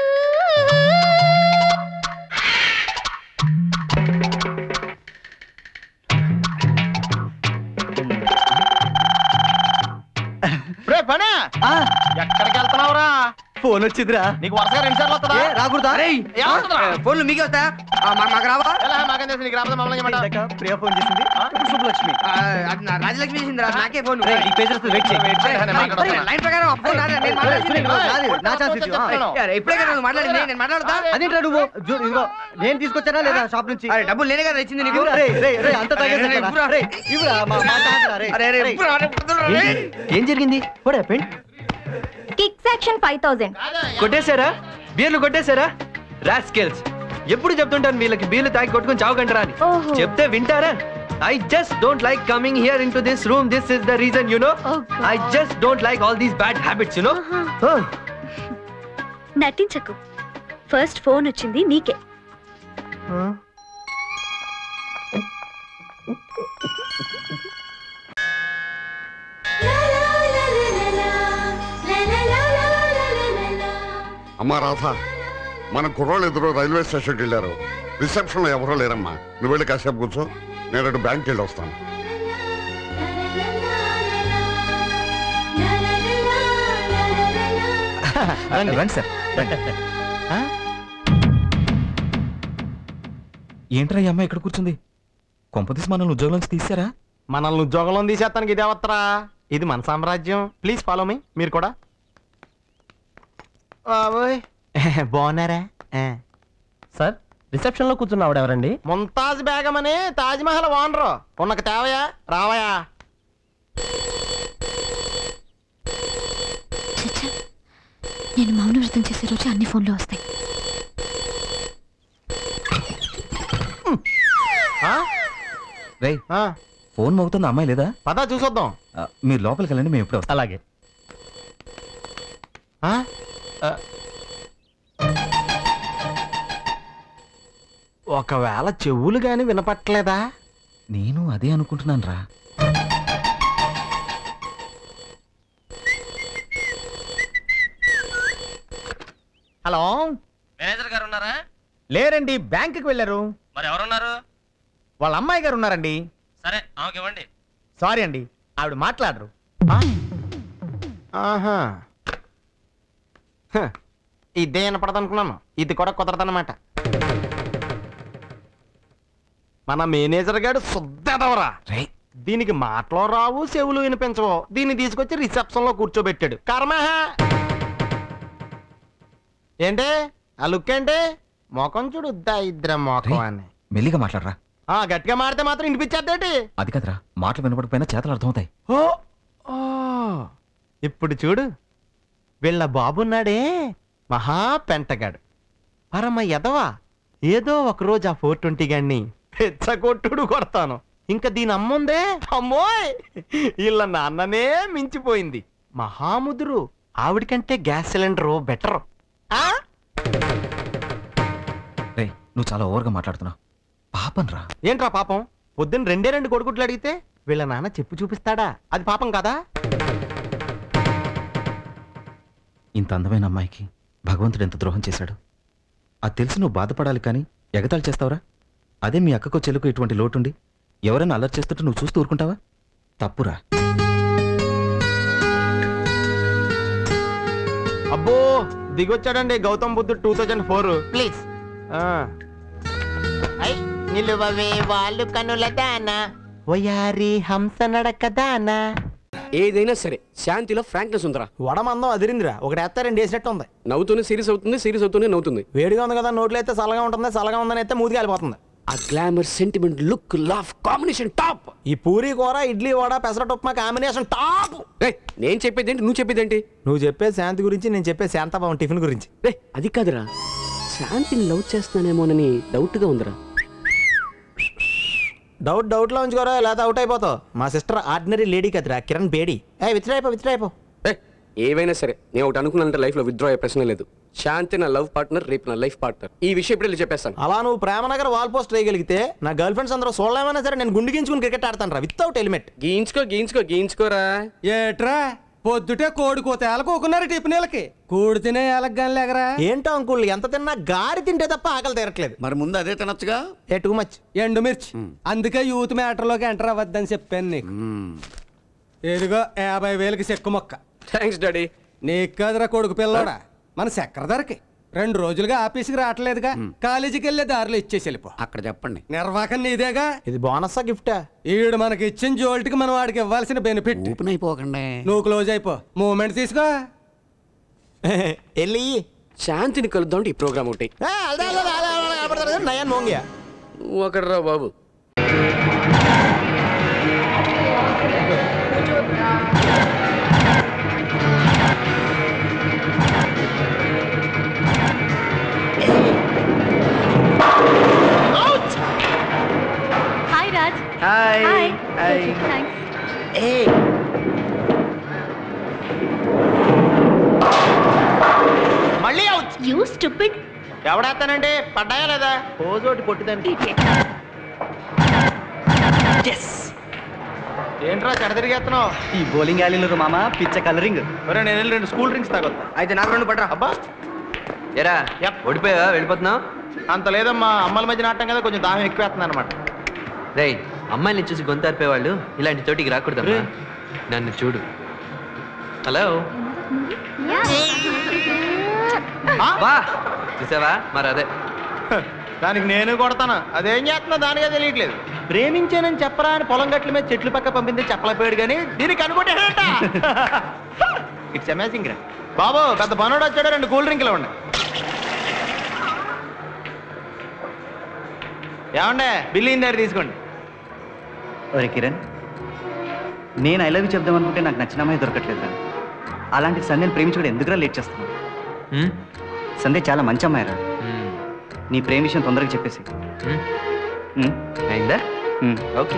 రే పనే ఎక్కడికి వెళ్తున్నావురా ఫోన్ వచ్చిందిరా నీకు వరుసగా రెండు సార్లు వస్తుందా ఏ, రాకూడదా ఏమవుతుందిరా? ఫోన్లు మీకే వస్తాయా ఆ, మా- మాకు రావా ఎలా మాకేం తెలుసు నీకు రాబోతే మమ్మల్ని ఏమంటావు? ఇందాక ప్రియా ఫోన్ చేసింది ఇప్పుడు శుభలక్ష్మి ఆ, అది నా రాజలక్ష్మి చేసిందిరా నాకే ఫోన్ రేయ్, ఈ పేజ్ వస్తుంది వెయిట్ చేయి వెయిట్ చేయి, నేను మాట్లాడతాను. లైన్ ప్రకారం ఆ ఫోన్ నాదే, నేను మాట్లాడింది. సునీల్, నాది, నా ఛాన్స్ ఇచ్చు. ఆ. చెప్తాను. అరే, ఇప్పుడే కదా నువ్వు మాట్లాడింది నేను మాట్లాడతా అదేంట్రా నువ్వు జూ- ఇదిగో నేను తీసుకొచ్చానా లేదా షాప్ నుంచి అరే డబ్బులు నేనే కదా ఇచ్చింది నీకు ఇవ్వురా, రేయ్, రేయ్, రేయ్, అంతా అరే, అరే, తాగేసారా? ఇవ్వురా. రేయ్, ఇవ్వురా, మా- మా ఛాన్స్ రా, రేయ్. అరే అరే రేయ్. ఇవ్వురా, అరే, పొద్దురా, రే. ఏం జరిగింది what happened kick section five thousand కొట్టేశారా బీర్లు కొట్టేశారా రాస్కెల్స్ ఎప్పుడు చెప్తుంటాను వీళ్ళకి బీర్లు తాగి కొట్టుకుని చావకంటారా అని ఓహో. చెప్తే వింటారా I just don't like coming here into this room this is the reason you know Oh, God. I just don't like all these bad habits you know నటించకు ఫస్ట్ ఫోన్ వచ్చింది నీకే అమ్మా రాధ మన కుర్రోళ్ళు ఇద్దరు రైల్వే స్టేషన్కి వెళ్ళారు రిసెప్షన్లో ఎవరో లేరమ్మా నువ్వు వెళ్ళి కాసేపు కూర్చో నేను అటు బ్యాంక్కి వెళ్ళి వస్తాను రండి సార్ ఏంట్రా ఈ అమ్మాయి ఇక్కడ కూర్చుంది కొంపతీసి మనల్ని ఉద్యోగం నుంచి తీసారా మనల్ని ఉద్యోగంలో తీసేస్తానికి ఇదే వత్తరా ఇది మన సామ్రాజ్యం ప్లీజ్ ఫాలో మీ మీరు కూడా బాబోయ్ బాగున్నారా సార్ రిసెప్షన్ లో కూర్చున్న ఆవిడ ఎవరండి ముంతాజ్ బేగం అని తాజ్ మహల్ ఓనరు ఉన్నక తేవయా రావయా చచ్చా నేను మౌన వ్రతం చేసే రోజు అన్ని ఫోన్లు వస్తాయి రేయ్ ఫోన్ మోగుతుంది అమ్మాయి లేదా పదా చూసొద్దాం ఆ, మీరు లోపలికి వెళ్ళండి మేము ఇప్పుడే వస్తాం అలాగే ఆ? ఆ. ఒకవేళ చెవులు గాని వినపట్లేదా నేను అదే అనుకుంటున్నాను రా హలో మేనేజర్ గారు ఉన్నారా లేరండి బ్యాంకుకి వెళ్ళారు మరి ఎవరున్నారు వాళ్ళ అమ్మాయి గారు ఉన్నారండి సరే ఆమెకి ఇవ్వండి సారీ అండి ఆవిడ మాట్లాడరు ఆహా హ, ఇదే వినపడదు అనుకున్నాను ఇది కూడా కుదరదన్నమాట మన మేనేజర్ గారు శుద్ధెదవరా దీనికి మాటలో రావు చెవులు వినిపించవు దీన్ని తీసుకొచ్చి రిసెప్షన్ లో కూర్చోబెట్టాడు కర్మ ఏంటి ఆ లుక్ ఏంటి మొఖం చూడు ఇద్దరం మొఖం అని మెల్లిగా మాట్లాడరా ఆ గట్టిగా మాడితే మాత్రం వినిపించేద్దేటి అది కదరా మాటలు వినపడకపోయినా చేతలు అర్థమవుతాయి ఓ ఓ, ఇప్పుడు చూడు వీళ్ళ బాబున్నాడే మహా పెంటగాడు పరమ ఎదవా ఏదో ఒకరోజు ఆ ఫోర్ ట్వంటీ గాన్ని పెచ్చగొట్టుడు కొడతాను ఇంకా దీని అమ్ముందే అమ్మోయ్ వీళ్ళ నాన్ననే మించిపోయింది మహాముదురు ఆవిడకంటే గ్యాస్ సిలిండర్ బెటర్ రే నువ్వు చాలా ఓవర్గా మాట్లాడుతున్నావు పాపం రా ఏంట్రా పాపం పొద్దున్న రెండే రెండు కొడుకుట్లు అడిగితే వీళ్ళ నాన్న చెప్పు చూపిస్తాడా అది పాపం కదా ఇంత అందమైన అమ్మాయికి భగవంతుడు ఎంత ద్రోహం చేశాడు అది తెలిసి నువ్వు బాధపడాలి కానీ ఎగతాళి చేస్తావురా అదే మీ అక్కకో చెల్లుకు ఇటువంటి లోటుండి ఎవరైనా అలర్ట్ చేస్తుంటే నువ్వు చూస్తూ ఊరుకుంటావా తప్పురా అబ్బో దిగొచ్చాడండి గౌతమ్ బుద్ధుడు టూ థౌజండ్ ఫోర్ ప్లీజ్ నిలువవే వాళ్ళు కనుల దానా వయారి హంస నడక దానా ఏదైనా సరే శాంతిలో ఫ్రాంక్నెస్ ఉందిరా వడమందం అదిరిందిరా ఒకటి ఎత్తా రెండు వేసినట్టు ఉంది నవ్వుతూనే సీరియస్ అవుతుంది సీరియస్ అవుతూనే నవ్వుతుంది వేడిగా ఉంది కదా నోట్లో అయితే చల్లగా ఉంటుంది చల్లగా ఉందని అయితే మూతికి వెళ్ళిపోతుంది ఆ glamour sentiment look laugh combination top ఈ పూరి కూర ఇడ్లీ వడ పెసరట్ ఉప్మా కాంబినేషన్ టాప్ నేను చెప్పేది ఏంటి నువ్వు చెప్పేది ఏంటి నువ్వు చెప్పే శాంతి గురించి నేను చెప్పే శాంతాభావం టిఫిన్ గురించి రే అది కాదురా శాంతిని లవ్ చేస్తున్నానేమోనని డౌట్ గా ఉందిరా డౌట్ డౌట్లో ఉంచుకోరా లేదా అవుట్ అయిపోతావు మా సిస్టర్ ఆర్డినరీ లేడీ కదరా కిరణ్ బేడి ఏ విత్రాయిపో విత్రాయిపో ఏవైనా సరే నేను ఒకటి అనుకున్నానంటే లైఫ్ లో విత్డ్రా అయ్యే ప్రశ్న లేదు శాంతి నా లవ్ పార్ట్నర్ రేపు నా లైఫ్ పార్ట్నర్ ఈ విషయం ఇప్పుడు చెప్పేస్తాను అలా నువ్వు ప్రేమనగర్ వాల్ పోస్ట్ వేయగలిగితే నా గర్ల్ ఫ్రెండ్స్ అందరూ చూడలేమైనా సరే నేను గుండు గించుకుని క్రికెట్ ఆడతాను రా వితౌట్ హెల్మెట్ గీయించుకో గీయించుకో గీయించుకోరా ఏట్రా పొద్దుటే కోడి కోత ఎలకోకున్నారు టిఫినీలకి కూడి తినే ఎలగ్గాని లేకరా ఏంటో అంకుల్ ఎంత తిన్నా గారి తింటే తప్ప ఆకలి తీరట్లేదు మరి ముందు అదే తినొచ్చుగా ఏ టూ మచ్ ఎండుమిర్చి అందుకే యూత్ మ్యాటర్లోకి ఎంటర్ అవ్వద్దని చెప్పాను నీకు ఏదిగో యాభై వేలకి చెక్కు మొక్క థ్యాంక్స్ డాడీ నీకు కాదురా కొడుకు పిల్లోడా మన చక్రధరకి రెండు రోజులుగా ఆఫీస్కి రావట్లేదుగా కాలేజీకి వెళ్ళే దారిలో ఇచ్చేసి వెళ్ళిపో అక్కడ చెప్పండి నిర్వాహకం నీదేగా ఇది బోనస్సా గిఫ్టా ఈడు మనకి ఇచ్చిన జోల్ట్కి మనం వాడికి ఇవ్వాల్సిన బెనిఫిట్ ఓపెన్ అయిపోకండి నువ్వు క్లోజ్ అయిపో మూమెంట్ తీసుకో వెళ్ళి శాంతిని కలుద్దాం ఈ ప్రోగ్రామ్ ఒకటి నయన్ మోంగియా ఒకడ్రా బాబు hi Raj hi hi hi thanks ఏ మళ్ళీ అవుట్ యూ స్టూపిడ్ ఎవడేస్తానండి పడ్డాయా లేదా పోజోటి కొట్టిదండి ఏంట్రా చెడ తిరిగేస్తున్నావు ఈ బౌలింగ్ alley మామ పిచ్చ కలరింగ్ ఒరే నేను వెళ్ళి రెండు స్కూల్ డ్రింక్స్ తాగొద్దా అయితే నాకు రెండు పడరా అబ్బా ఎరా ఓడిపోయావా వెళ్ళిపోతున్నావు అంత లేదమ్మా అమ్మల మధ్య నాటం కదా కొంచెం దాహం ఎక్కువేస్తుంది అనమాట రేయ్ అమ్మాయిని చూసి గొంతారిపోయేవాళ్ళు ఇలాంటి చోటికి రాకూడదమ్మా నన్ను చూడు హలో బా చూసావా మరి అదే దానికి నేను కొడతాను అదేం చేస్తున్నా దానిగా తెలియట్లేదు ప్రేమించానని చెప్పరా అని పొలం గట్ల మీద చెట్లు పక్క పంపింది చెప్పలేకపోయాడు కానీ దీనికి అనుకుంటాడట ఇట్స్ అమేజింగ్ రా బాబు పెద్ద పనుడు వచ్చాడు రెండు కూల్ డ్రింక్లు ఉన్నాయి ఏమండే బిల్లు ఇన్ దగ్గర తీసుకోండి ఒరే కిరణ్ నేను ఐ లవ్ యూ చెప్దాం అనుకుంటే నాకు నచ్చిన అమ్మాయి దొరకట్లేదు అలాంటి సంధ్యను ప్రేమించుకోవడం ఎందుకురా లేట్ చేస్తున్నావు సంధ్య చాలా మంచి అమ్మాయి రా నీ ప్రేమ విషయం తొందరగా చెప్పేసి అయిందా ఓకే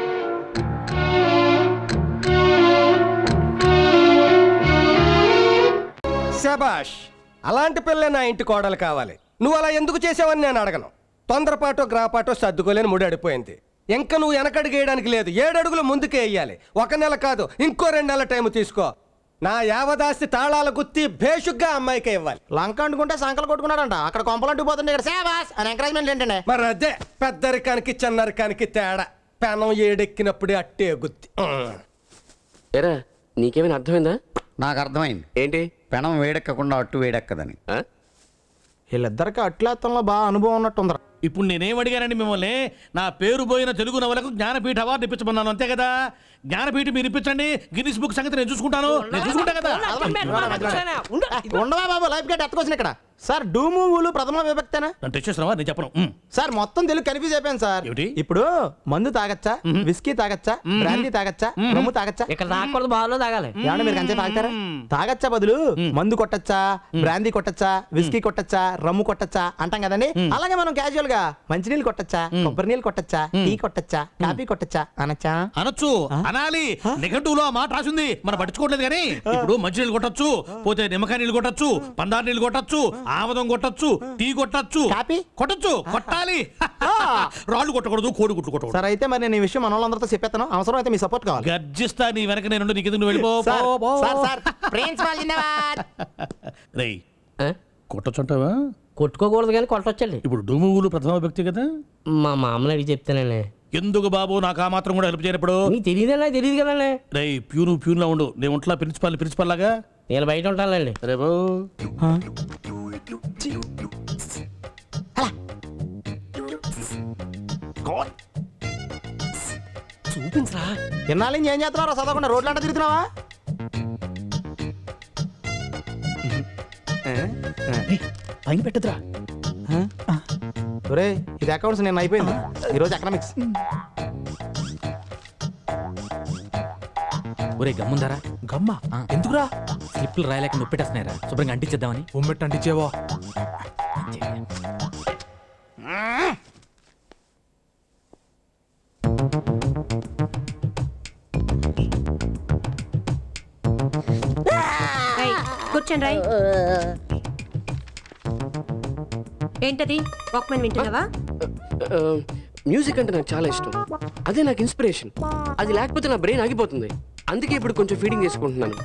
శబాష్ అలాంటి పిల్లే నా ఇంటి కోడలు కావాలి నువ్వు అలా ఎందుకు చేసావని నేను అడగను తొందరపాటో గ్రాపాటో సర్దుకోలేని ముడి అడిపోయింది ఇంకా నువ్వు వెనకడుగేయడానికి లేదు ఏడు అడుగులు ముందుకే వేయాలి ఒక నెల కాదు ఇంకో రెండు నెలల టైం తీసుకో నా యావదాస్తి తాళాల గుత్తి భేషుగ్గా అమ్మాయికే ఇవ్వాలి లంక అంటుకుంటే సంకలు కొట్టుకున్నాడంట అక్కడ కొంపలంటూ పోతుంది ఇక్కడ సేవాస్ అని ఎంకరేజ్మెంట్ ఏంటండి మరి అదే పెద్దరికానికి చిన్నరికానికి తేడా పెనం ఏడెక్కినప్పుడే అట్టే గుత్తి ఎరా నీకేమైనా అర్థమైందా నాకు అర్థమైంది ఏంటి పెనం వేడెక్కకుండా అట్టు వేడెక్కదని వీళ్ళిద్దరికి అట్లేత్తంలో బాగా అనుభవం ఉన్నట్టుందిరా ఇప్పుడు నేనేం అడిగానండి మిమ్మల్ని నా పేరు పోయిన తెలుగు నవలకు జ్ఞానపీఠ అవార్డు ఇప్పించమన్నాను అంతే కదా జ్ఞానపీఠ మీరు ఇప్పించండి గిన్నిస్ బుక్ సంగతి నేను చూసుకుంటాను నేను చూసుకుంటా కదా ఉండవా బాబు లైఫ్ గేట్ ఎత్తుకొచ్చిన ఇక్కడ సార్ డూము ఊలు ప్రథమ విభక్తేనా నన్ను టెస్ట్ చేస్తున్నావా నేను చెప్పను ఉమ్. సార్ మొత్తం తెలుగు కన్ఫ్యూజ్ అయిపోయాను సార్ ఏమిటి? ఇప్పుడు మందు తాగచ్చా విస్కీ తాగచ్చా బ్రాందీ తాగచ్చా రమ్ము తాగచ్చా ఇక్కడ తాగకూడదు బాగా తాగాలి ఏమన్నా మీరు కంచె తాగుతారా తాగచ్చా బదులు మందు కొట్టచ్చా బ్రాందీ కొట్టచ్చా విస్కీ కొట్టచ్చా రమ్ము కొట్టచ్చా అంటాం కదండి అలాగే మనం క్యాజువల్ గా మంచినీళ్ళు కొట్టచ్చా కొబ్బరి నీళ్ళు కొట్టచ్చా టీ కొట్టచ్చా కాఫీ కొట్టచ్చా అనొచ్చా అనొచ్చు అనాలి నిఘంటువులో ఆ మాట రాసింది మనం పట్టించుకోవట్లేదు కానీ ఇప్పుడు మంచినీళ్ళు కొట్టచ్చు పోతే నిమ్మకాయ నీళ్ళు కొట్టచ్చు పందారు నీళ్ళు కొట్టచ్చు ఆమదం కొట్టచ్చు టీ కొట్టచ్చు కొట్టచ్చు కొట్టాలి రాళ్ళు కొట్టకూడదు కోడి గుట్లు కొట్టకూడదు సార్ అయితే మరి నేను ఈ విషయం మన వాళ్ళందరితో చెప్పేస్తాను అవసరం అయితే మీ సపోర్ట్ కావాలి గర్జిస్తా నీ వెనక నేను నీకు ఎదురు వెళ్ళిపో సార్, పో, పో. సార్, సార్, ప్రిన్సిపాల్ జిందాబాద్. రేయ్ కొట్టొచ్చుంటావా కొట్టుకోకూడదు కానీ కొట్టొచ్చండి ఇప్పుడు డూమువులు ప్రథమ వ్యక్తి కదా మా మామని అడిగి చెప్తానండి ఎందుకు బాబు నాకు ఆ మాత్రం కూడా హెల్ప్ చేయనప్పుడు నీకు తెలియదన్నా తెలియదు కదండి రేయ్ ప్యూను ప్యూన్ లా ఉండు నేను ఒంట్లో ప్రిన్సిపాల్ ప్రిన్సిపాల్ లాగా నేను బయట ఉంటానండి రేపు చూపించరా ఎన్నాళ్ళు ఏం చేస్తున్నారా చదవకుండా రోడ్లు అంటే తిరుగుతున్నావా పైన పెట్టదురా ఒరే ఇది అకౌంట్స్ నేను అయిపోయింది ఈరోజు ఎకనామిక్స్ ఒరే గమ్ముందరా గమ్మ ఎందుకురా స్లిప్లు రాయలేక నొప్పెట్టేస్తున్నారా శుభ్రంగా అంటించేద్దామని ఉమ్మెట్టు అంటించేవో కూర్చోండి రాయ్ ఏంటది వాక్మెన్ వింటున్నావా ఆ, మ్యూజిక్ అంటే నాకు చాలా ఇష్టం అదే నాకు ఇన్స్పిరేషన్ అది లేకపోతే నా బ్రెయిన్ ఆగిపోతుంది అందుకే ఇప్పుడు కొంచెం ఫీడింగ్ చేసుకుంటున్నాను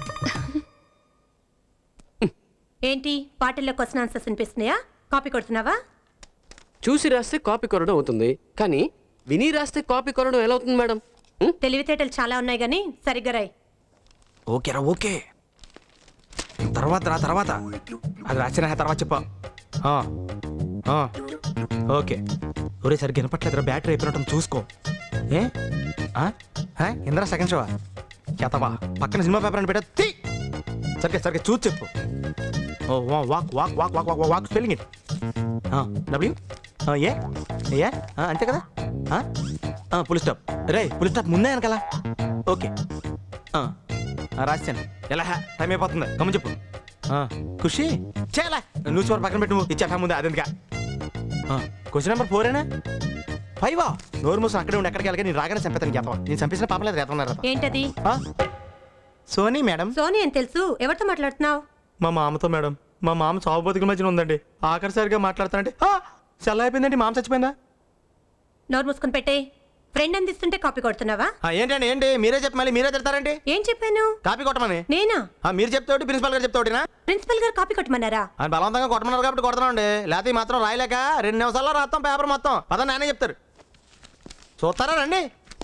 ఏంటి పాటల్లో క్వశ్చన్ ఆన్సర్స్ వినిపిస్తున్నాయా కాపీ కొడుతున్నావా చూసి రాస్తే కాపీ కొరడం అవుతుంది కానీ విని రాస్తే కాపీ కొరడం ఎలా అవుతుంది మేడం తెలివితేటలు చాలా ఉన్నాయి కానీ సరిగ్గా రాయ్ ఓకేరా ఓకే తర్వాత రా తర్వాత అది రాసిన తర్వాత చెప్పా ఆ, ఆ, ఓకే ఒరే సరిగ్గా వినపట్లేదురా బ్యాటరీ అయిపోయినట్టు చూసుకో ఏ ఆ? ఆ? ఇంద్రా సెకండ్ షోవా చేతవా పక్కన సినిమా పేపర్ అని పెట్టా తీ సరిగ్గా సరిగ్గా చూసి చెప్పు ఓ వా- walk walk walk walk walk walk spelling it W A A ఆ, అంతే కదా పులి స్టాప్ రే పులి స్టాప్ ముందే వెనకాల ఓకే ఆ, ఆ, రాశాను ఎలా హా? టైం అయిపోతుంది గమ్మ చెప్పు ఆ, ఖుషి చేయాలా న్యూస్ పేపర్ పక్కన పెట్టు నువ్వు ఇచ్చా ముందు అదెందుక క్వశ్చన్ నెంబర్ ఫోరేనా ఫైవా నోరు మూసిన అక్కడే ఉండి ఎక్కడికి వెళ్ళగా నేను రాగానే చంపేతాను చేతవా నేను చంపేసిన పాపలేదు రేతన్నారు ఏంటది సోనీ మేడం సోనీ అని తెలుసు ఎవరితో మాట్లాడుతున్నావు మా మామతో మేడం మా మామ చావు బతుకుల మధ్యన ఉందండి ఆఖరిసారిగా మాట్లాడుతానంటే సెల్ అయిపోయిందండి మామ చచ్చిపోయిందా నోరు మూసుకొని పెట్టే ఫ్రెండ్ అందిస్తుంటే కాపీ కొడుతున్నావా ఆ, ఏంటండి ఏంటి మీరే చెప్పి మళ్ళీ మీరే తిడతారండి ఏం చెప్పాను కాపీ కొట్టమని నేనా ఆ, మీరు చెప్తే ఒకటి ప్రిన్సిపాల్ గారు చెప్తే ఒకటినా ప్రిన్సిపల్ గారు కాపీ కొట్టమన్నారా ఆయన బలవంతంగా కొట్టమన్నారు కాబట్టి కొడుతున్నాండి లేకపోతే ఈ మాత్రం రాయలేక రెండు నిమిషాల్లో రాస్తాం పేపర్ మొత్తం పద నానే చెప్తారు చూస్తారా రండి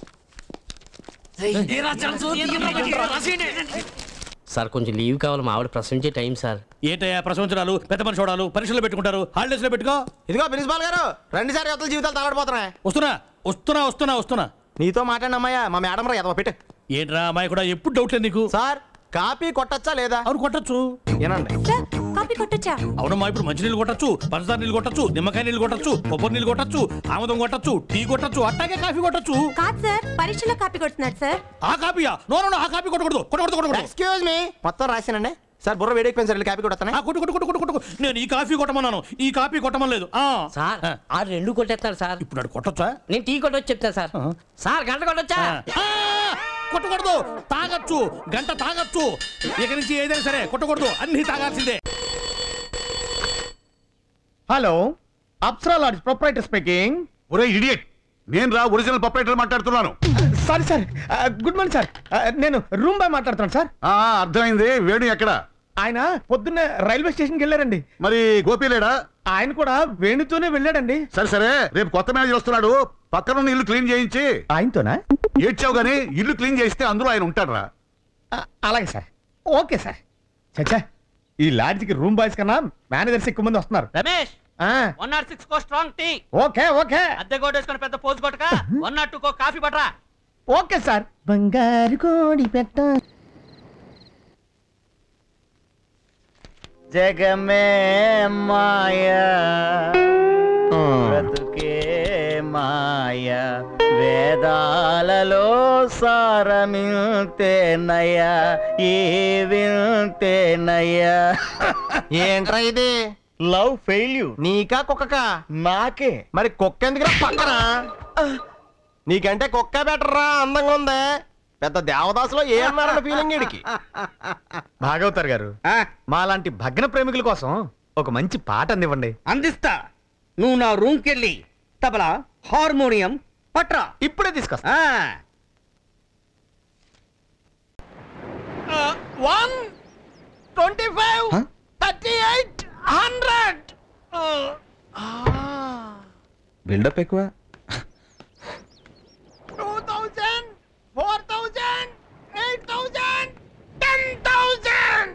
సార్ కొంచెం లీవ్ కావాలి మా ఆవిడ ప్రశ్నించే టైం సార్ ఏంటయ్యా ప్రశంసనాలు పెద్ద మనిషి చూడాలు పరీక్షలు పెట్టుకుంటారు హాలిడేస్ లో పెట్టుకో ఇదిగో ప్రిన్సిపాల్ గారు రెండు సార్లు యువతల జీవితాలు తగలడిపోతున్నాయి వస్తున్నా వస్తున్నా వస్తున్నా వస్తున్నా నీతో మాట్లాడిన అమ్మాయ మా మేడం రా ఎదవ పెట్టు ఏంట్రా అమ్మాయి కూడా ఎప్పుడు డౌట్ లేదు నీకు సార్ కాపీ కొట్టచ్చా లేదా అవును కొట్టచ్చు ఏనండి కాపీ కొట్టొచ్చా అవునమ్మా ఇప్పుడు మంచినీళ్ళు కొట్టచ్చు పంచదార నీళ్ళు కొట్టచ్చు నిమ్మకాయ నీళ్ళు కొట్టచ్చు కొబ్బరి నీళ్ళు కొట్టచ్చు ఆముదం కొట్టచ్చు టీ కొట్టచ్చు అట్టాగే కాఫీ కొట్టచ్చు కాదు సార్ పరీక్షలో కాపీ కొడుతున్నాడు సార్ ఆ కాపీయా నో నో నో, ఆ కాపీ కొట్టకూడదు కొట్టకూడదు కొట్టకూడదు ఎక్స్క్యూజ్ మీ మొత్తం రాశానండి సార్ బుర్ర వేడెక్కిపోయింది సార్ వెళ్ళి కాపీ కొడతానే ఆ, కొట్టు కొట్టు కొట్టు కొట్టు కొట్టు నేను ఈ కాఫీ కొట్టమన్నాను ఈ కాఫీ కొట్టమలేదు ఆ సార్ ఆ రెండు కొట్టేస్తాడు సార్ ఇప్పుడు నాడు కొట్టొచ్చా నేను టీ కొట్టొచ్చు చెప్తాను సార్ సార్ గంట కొట్టొచ్చా కొట్టకూడదు తాగొచ్చు గంట తాగొచ్చు ఇక నుంచి ఏదైనా సరే కొట్టకూడదు అన్ని తాగాల్సిందే hello Apsara lodge proprietor speaking ఒరే ఇడియట్ నేను రా ఒరిజినల్ ప్రొపరేటర్ మాట్లాడుతున్నాను sorry sir good morning sir నేను రూమ్ బాయ్ మాట్లాడుతున్నాను సార్ ఆ అర్థమైంది వేణు ఎక్కడ ఆయన పొద్దున్న రైల్వే స్టేషన్కి వెళ్ళారండి మరి గోపి లేడా ఆయన కూడా వేణుతోనే వెళ్ళాడండి సరే సరే రేపు కొత్త మేనేజర్ వస్తున్నాడు పక్కనున్న ఇల్లు క్లీన్ చేయించి ఆయనతోనా ఏడ్చావు గానీ ఇల్లు క్లీన్ చేస్తే అందులో ఆయన ఉంటాడురా అలాగే సార్ ఓకే సార్ చచ్చా ఈ లాడ్జ్కి రూమ్ బాయ్స్ కన్నా మేనేజర్స్ ఎక్కువ మంది వస్తున్నారు రమేష్ వన్ నాట్ సిక్స్ కో స్ట్రాంగ్ టీ ఓకే ఓకే అద్దె కోట్ వేసుకొని పెద్ద పోజు కొట్టక వన్ నాట్ టూ కో కాఫీ పట్రా ఓకే సార్ బంగారు కోడి పెట్ట జగమే మాయా బ్రతుకే మాయ వేదాలలో సారమిల్తేనయ్యా ఈ వింతేనయ్యా ఏంట్రా ఇది లవ్ ఫెయిల్యూర్ నీకా కుక్కకా నాకే మరి కుక్క ఎందుకురా పక్కన నీకంటే కుక్క బెటర్రా అందంగా ఉంది పెద్ద దేవదాసులో ఏ అన్నారన్న ఫీలింగ్ ఇడికి భాగవతారు గారు మాలాంటి భగ్న ప్రేమికుల కోసం ఒక మంచి పాట అందివ్వండి అందిస్తా నువ్వు నా రూమ్కి వెళ్ళి తబలా హార్మోనియం పట్రా ఇప్పుడే తీసుకొస్తా one twenty five thirty eight hundred buildup ఎక్కువ two thousand four thousand eight thousand ten thousand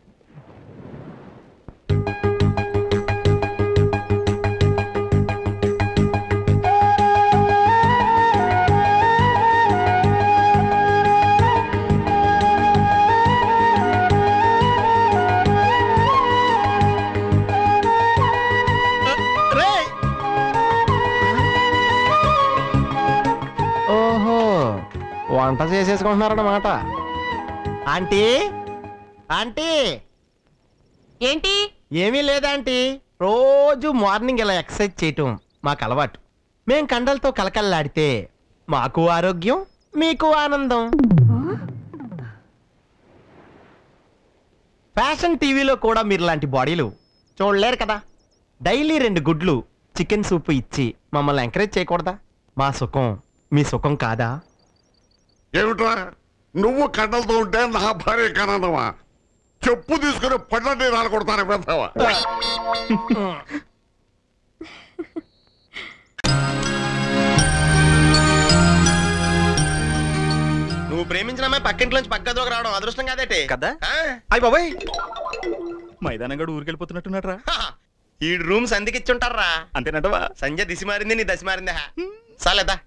ఓహో వంట చేసేసుకుంటున్నారన్నమాట ఆంటీ ఆంటీ ఏంటి ఏమీ లేదాంటీ రోజు మార్నింగ్ ఇలా ఎక్సర్సైజ్ చేయటం మాకు అలవాటు మేం కండలతో కలకల్లాడితే మాకు ఆరోగ్యం మీకు ఆనందం ఫ్యాషన్ టీవీలో కూడా మీరు లాంటి బాడీలు చూడలేరు కదా డైలీ రెండు గుడ్లు చికెన్ సూప్ ఇచ్చి మమ్మల్ని ఎంకరేజ్ చేయకూడదా మా సుఖం మీ సుఖం కాదా ఏమిట్రా నువ్వు కండలతో ఉంటే నా భార్య కనదమా చెప్పు తీసుకుని పడ్డండి నాలు కొడతాను పెడతావా నువ్వు ప్రేమించిన అమ్మాయి పక్కింట్లోంచి పక్క గదిలోకి రావడం అదృష్టం కాదేటి కదా ఆ? అయ్య బాబాయ్ మైదానం గడు ఊరికెళ్ళిపోతున్నట్టున్నారా ఈ రూమ్స్ అందుకు ఇచ్చుంటారా అంతేనంటవా సంజయ్ దిశ మారింది నీ దశ మారిందా సాలేదా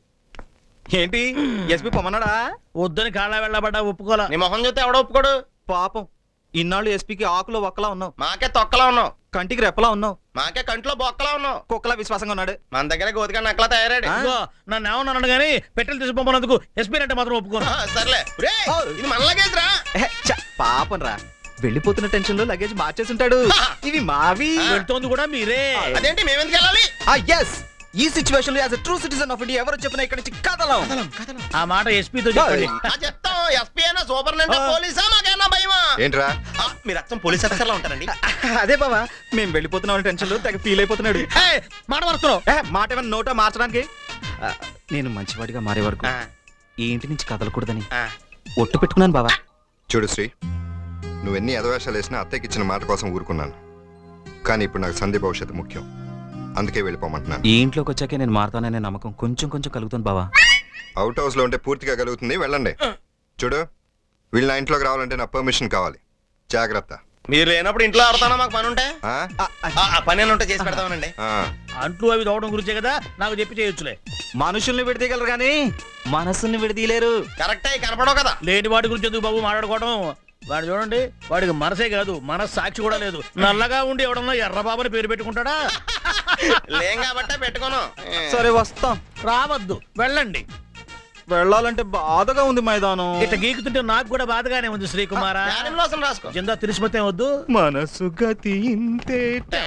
ఏంటి ఎస్పీ పొమ్మన్నాడా వద్దని కాళ్ళ వెళ్ళబడ్డా ఒప్పుకోలా నీ మొహం చూస్తే ఎవడో ఒప్పుకోడు పాపం ఇన్నాళ్ళు ఎస్పీకి ఆకులో ఒక్కలా ఉన్నావు మాకే తొక్కలా ఉన్నావు కంటికి రెప్పలా ఉన్నావు మాకే కంట్లో బొక్కలా ఉన్నావు కుక్కలా విశ్వాసంగా ఉన్నాడు మన దగ్గర గోతిగా నక్కలా తయారాడు ఇదిగో, నన్ను ఏమన్నాను కానీ పెట్టెలు తీసుకుపోమన్నందుకు ఎస్పీ అంటే మాత్రం ఒప్పుకోను ఆ, సర్లే రేయ్, ఇది మన లగేజ్ రా ఎహె, చ్చ, పాపం రా వెళ్ళిపోతున్న టెన్షన్ లో లగేజ్ మార్చేసి ఉంటాడు ఇవి మావి వెళ్తోంది కూడా మీరే అదేంటి మేమెందుకు వెళ్ళాలి ఎస్ ఈ సిచ్యువేషన్ లో as true citizen of India ఎవరు చెప్పినా ఇక్కడ నుంచి కదలం ఆ మాట ఎస్పీతో చెప్పండి ఆ, చెప్తాం ఎస్పీ అయినా సూపరింటెండెంట్ పోలీసా మాకైనా భయమా ఏంట్రా ఆ, మీరు అచ్చం పోలీస్ ఆఫీసర్లా ఉంటారండి అదే బాబా మేము వెళ్ళిపోతున్నాం టెన్షన్ లో తెగ ఫీల్ అయిపోతున్నాడు ఏయ్, మాట మారుతున్నావు ఏ, మాట ఏమైనా నోటా మార్చడానికి ఆ, నేను మంచివాడిగా మారే వరకు ఈ ఇంటి నుంచి కదలకూడదని ఒట్టు పెట్టుకున్నాను బాబా చూడు శ్రీ నువ్వెన్ని ఎదవేషాలు వేసినా అత్తయ్యకి ఇచ్చిన మాట కోసం ఊరుకున్నాను కానీ ఇప్పుడు నాకు సంధి భవిష్యత్తు ముఖ్యం అందుకే వెళ్ళిపోమంటున్నాను ఈ ఇంట్లోకి వచ్చాకే నేను మారుతాననే నమ్మకం కొంచెం కొంచెం కలుగుతుంది బాబా అవుట్ హౌస్ లో ఉంటే పూర్తిగా కలుగుతుంది వెళ్ళండి చూడు వీళ్ళు నా ఇంట్లోకి రావాలంటే నా పర్మిషన్ కావాలి జాగ్రత్త మీరు లేనప్పుడు ఇంట్లో ఆడతానా మాకు పని ఉంటే ఆ? ఆ, ఆ పని ఏమైనా ఉంటే చేసి పెడతామనండి ఆ. అంట్లు అవి తోవడం గురించే కదా నాకు చెప్పి చేయొచ్చులే మనుషుల్ని విడదీయగలరు కానీ మనసుల్ని విడదీయలేరు కరెక్టే కనపడవు కదా లేని వాటి గురించి ఎందుకు బాబు మాట్లాడుకోవడం వాడు చూడండి వాడికి మనసే కాదు మనస్సాక్షి కూడా లేదు నల్లగా ఉండి ఎవడన్నా ఎర్రబాబని పేరు పెట్టుకుంటాడా లేం కాబట్టే పెట్టుకోను సరే వస్తాం రావద్దు వెళ్ళండి వెళ్ళాలంటే బాధగా ఉంది మైదానం ఇట్లా గీకుతుంటే నాకు కూడా బాధగానే ఉంది శ్రీకుమార యానిమల్ రాసుకో జిందా తిరిసిపోతే వద్దు మనసు గతి ఇంతే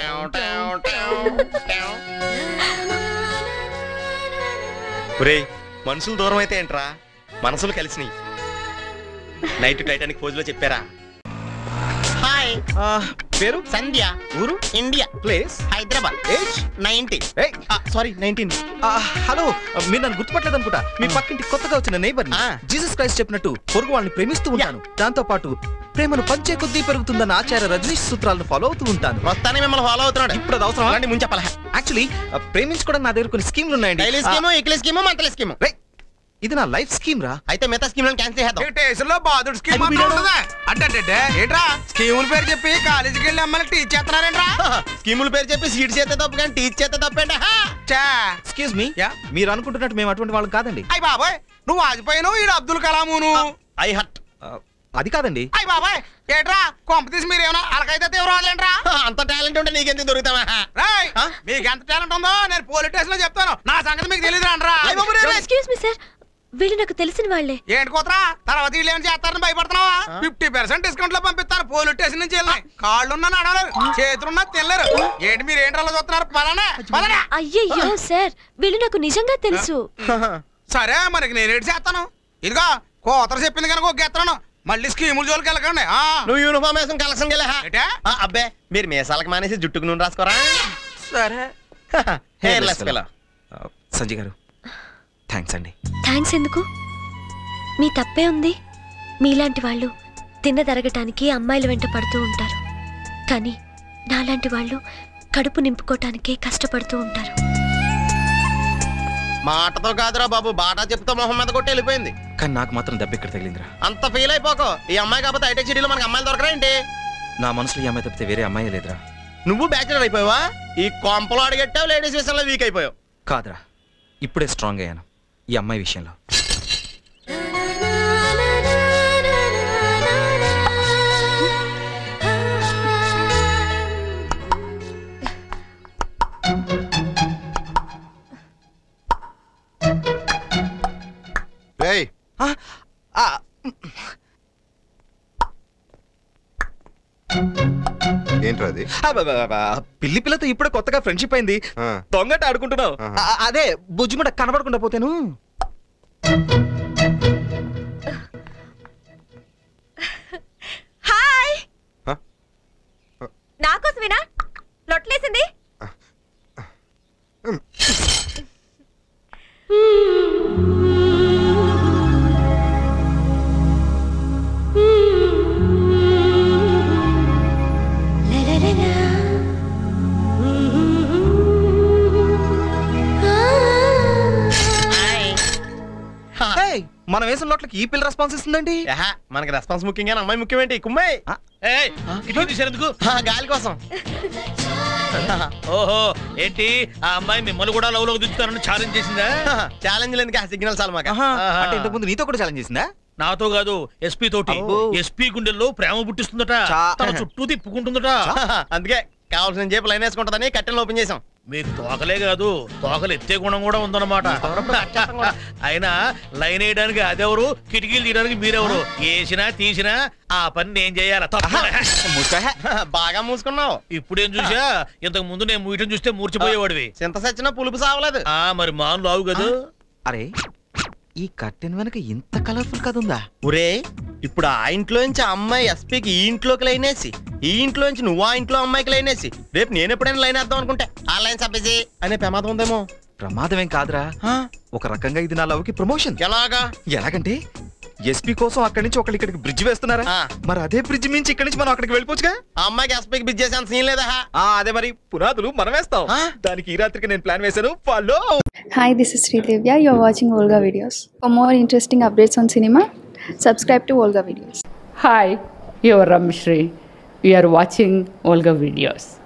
ఒరేయ్ మనుషులు దూరం అయితే ఏంట్రా మనసులు కలిసినాయి నైట్ టైటానిక్ పోజ్ లో చెప్పారా హాయ్ పేరు సంధ్య ఊరు India place Hyderabad age ninety sorry nineteen hello మీరు నన్ను గుర్తుపట్టలేదు అనుకుంటా మీ పక్కింటి కొత్తగా వచ్చిన నైబర్ జీసస్ క్రైస్ట్ చెప్పినట్టు పొరుగు వాళ్ళని ప్రేమిస్తూ ఉంటాను దాంతో పాటు ప్రేమను పంచే కొద్దీ పెరుగుతుందన్న ఆచార్య రజనీష్ సూత్రాలను ఫాలో అవుతూ ఉంటాను మొత్తాన్ని మిమ్మల్ని ఫాలో అవుతున్నాడు ఇప్పుడు అది అవసరం అలాంటి ముంచెప్పల యాక్చువల్లీ ప్రేమించుకోవడం నా దగ్గర కొన్ని స్కీమ్లు ఉన్నాయండి డైలీ ఆ, scheme weekly scheme monthly scheme ఇది నా లైఫ్ స్కీమ్ రా అయితే మిగతా స్కీమ్ క్యాన్సిల్ చేద్దాం స్టేషన్ లో బాధుడు స్కీమ్ మాత్రం ఉంటుందా అంటే ఏంట్రా స్కీముల పేరు చెప్పి కాలేజీకి వెళ్ళి అమ్మాయిని టీచ్ చేస్తున్నారేంట్రా స్కీముల పేరు చెప్పి సీట్ చేస్తే తప్పు కానీ టీచ్ చేస్తే తప్పండి చా ఎక్స్క్యూజ్ మీ మీరు అనుకుంటున్నట్టు మేము అటువంటి వాళ్ళం కాదండి అయ్యి బాబాయ్ నువ్వు వాజ్పేయిను ఈడు అబ్దుల్ కలామును ఐ హట్ అది కాదండి అయ్యి బాబాయ్ ఏట్రా కొంప తీసి మీరు ఏమన్నా అలకైతే తీవ్రవాదులేంట్రా అంత టాలెంట్ ఉంటే నీకెందుకు దొరుకుతావా రేయ్ మీకు ఎంత టాలెంట్ ఉందో నేను పోలీస్ స్టేషన్ లో చెప్తాను నా సంగతి మీకు తెలియదు అంటారా ఎక్స్క్యూజ్ మీ సార్ వీళ్ళు నాకు తెలిసిన వాళ్ళే ఏంటి కూతురా తర్వాత వీళ్ళు ఏం చేస్తారని భయపడుతున్నావా ఫిఫ్టీ పర్సెంట్ డిస్కౌంట్ లో పంపిస్తారు పోలీస్ స్టేషన్ నుంచి వెళ్ళినాయి కాళ్ళున్నా నడవలేరు చేతులున్నా తినలేరు ఏంటి మీరు ఏంటి అలా చూస్తున్నారు పలానా పలానా అయ్యయ్యో సార్ వీళ్ళు నాకు నిజంగా తెలుసు సరే మనకి నేనేటి చేస్తాను ఇదిగో కోతర చెప్పింది కనుక ఒక ఎత్తను మళ్ళీ స్కీముల జోలికి వెళ్ళకండి ఆ. నువ్వు యూనిఫామ్ వేసుకుని కలెక్షన్ వెళ్ళా ఏంటే? అబ్బే మీరు మీసాలకు మానేసి జుట్టుకు నూనె రాసుకోరా సరే హెయిర్ లెస్ పిల్ల సంజయ్ గారు థ్యాంక్స్ అండి థ్యాంక్స్ ఎందుకు మీ తప్పే ఉంది మీలాంటి వాళ్ళు తిన్నదరగటానికి అమ్మాయిల వెంట పడుతూ ఉంటారు కానీ నాలాంటి వాళ్ళు కడుపు నింపుకోవటానికే కష్టపడుతూ ఉంటారు మాటతో కాదురా బాబు బాటా చెప్తా మొహం మీద కొట్టి వెళ్ళిపోయింది కానీ నాకు మాత్రం దెబ్బ ఇక్కడ తగిలిందిరా అంత ఫీల్ అయిపోకో ఈ అమ్మాయి కాకపోతే హైటెక్ సిటీలో మనకి అమ్మాయిలు దొరకరా ఏంటి నా మనసులో ఈ అమ్మాయి తప్పితే వేరే అమ్మాయి లేదురా నువ్వు బ్యాచులర్ అయిపోయావా ఈ కొంపలో అడిగట్టావు లేడీస్ విషయంలో వీక్ అయిపోయావు కాదురా ఇప్పుడే స్ట్రాంగ్ అయ్యాను ఈ అమ్మాయి విషయంలో రేయ్ ఏంట్రా అది పిల్లి పిల్లతో ఇప్పుడే కొత్తగా ఫ్రెండ్షిప్ అయింది దొంగట ఆడుకుంటున్నావు ఆ, అదే బుజ్జిముడ కనబడకుండా పోతేను హాయ్ నాకోసమేనా లొట్లేసింది ఏయ్, మనం వేసిన లోట్లకి ఈ పిల్ల రెస్పాన్స్ ఇస్తుందండి మనకి రెస్పాన్స్ ముఖ్యం కానీ అమ్మాయి ముఖ్యమేంటి కుమ్మాయి తీసేందుకు గాలి కోసం ఓహో ఏంటి ఆ అమ్మాయి మిమ్మల్ని కూడా లవ్ లోకి దించుతానని ఛాలెంజ్ చేసిందా ఛాలెంజ్ లేని సిగ్నల్ చాలు మాకు అంటే ఇంతకుముందు నీతో కూడా ఛాలెంజ్ చేసిందా నాతో కాదు ఎస్పీ తోటి ఎస్పీ గుండెల్లో ప్రేమ పుట్టిస్తుందట తన చుట్టూ తిప్పుకుంటుందట అందుకే కావాల్సిన జేపు లైన్ వేసుకుంటుందని కట్టెలు ఓపెన్ చేసాం మీకు తోకలే కాదు తోకలు ఎత్తే గుణం కూడా ఉందన్నమాట అయినా లైన్ వేయడానికి అదెవరు కిటికీలు తీయడానికి మీరెవరు వేసినా తీసినా ఆ పని నేను చేయాల బాగా మూసుకున్నావు ఇప్పుడేం చూసా ఇంతకు ముందు నేను మూయటం చూస్తే మూర్చిపోయేవాడివి చింత సచ్చిన పులుపు సావలేదు ఆ మరి మాను లావు కదా అరే ఈ కట్టెన్ వెనక ఇంత కలర్ఫుల్ కథ ఉందా ఒరే ఇప్పుడు ఆ ఇంట్లోంచి ఆ అమ్మాయి ఎస్పీకి ఈ ఇంట్లోకి లైనేసి ఈ ఇంట్లోంచి నువ్వు ఆ ఇంట్లో అమ్మాయికి లైనేసి రేపు నేను ఎప్పుడైనా లైన్ వేద్దాం అనుకుంటే ఆ లైన్ సబ్బేసి అనే ప్రమాదం ఉందేమో ప్రమాదం ఏం కాదురా ఒక రకంగా ఇది నా లవ్కి ప్రమోషన్ ఎలాగా ఎలాగంటే ఎస్పీ కోసం అక్కడి నుంచి ఒకళ్ళు ఇక్కడికి బ్రిడ్జ్ వేస్తున్నారా మరి అదే బ్రిడ్జ్ మించి ఇక్కడి నుంచి మనం అక్కడికి వెళ్ళిపోవచ్చుగా ఆ అమ్మాయికి ఎస్పీకి బిజ్ చేసే అంత సీన్ లేదా ఆ, అదే మరి పునాదులు మనం వేస్తాం దానికి ఈ రాత్రికి నేను ప్లాన్ వేశాను follow Hi, this is Sridevya. You're watching Volga videos. For more interesting updates on cinema, subscribe to Volga videos. Hi, you're Ramshri. You are watching Olga videos.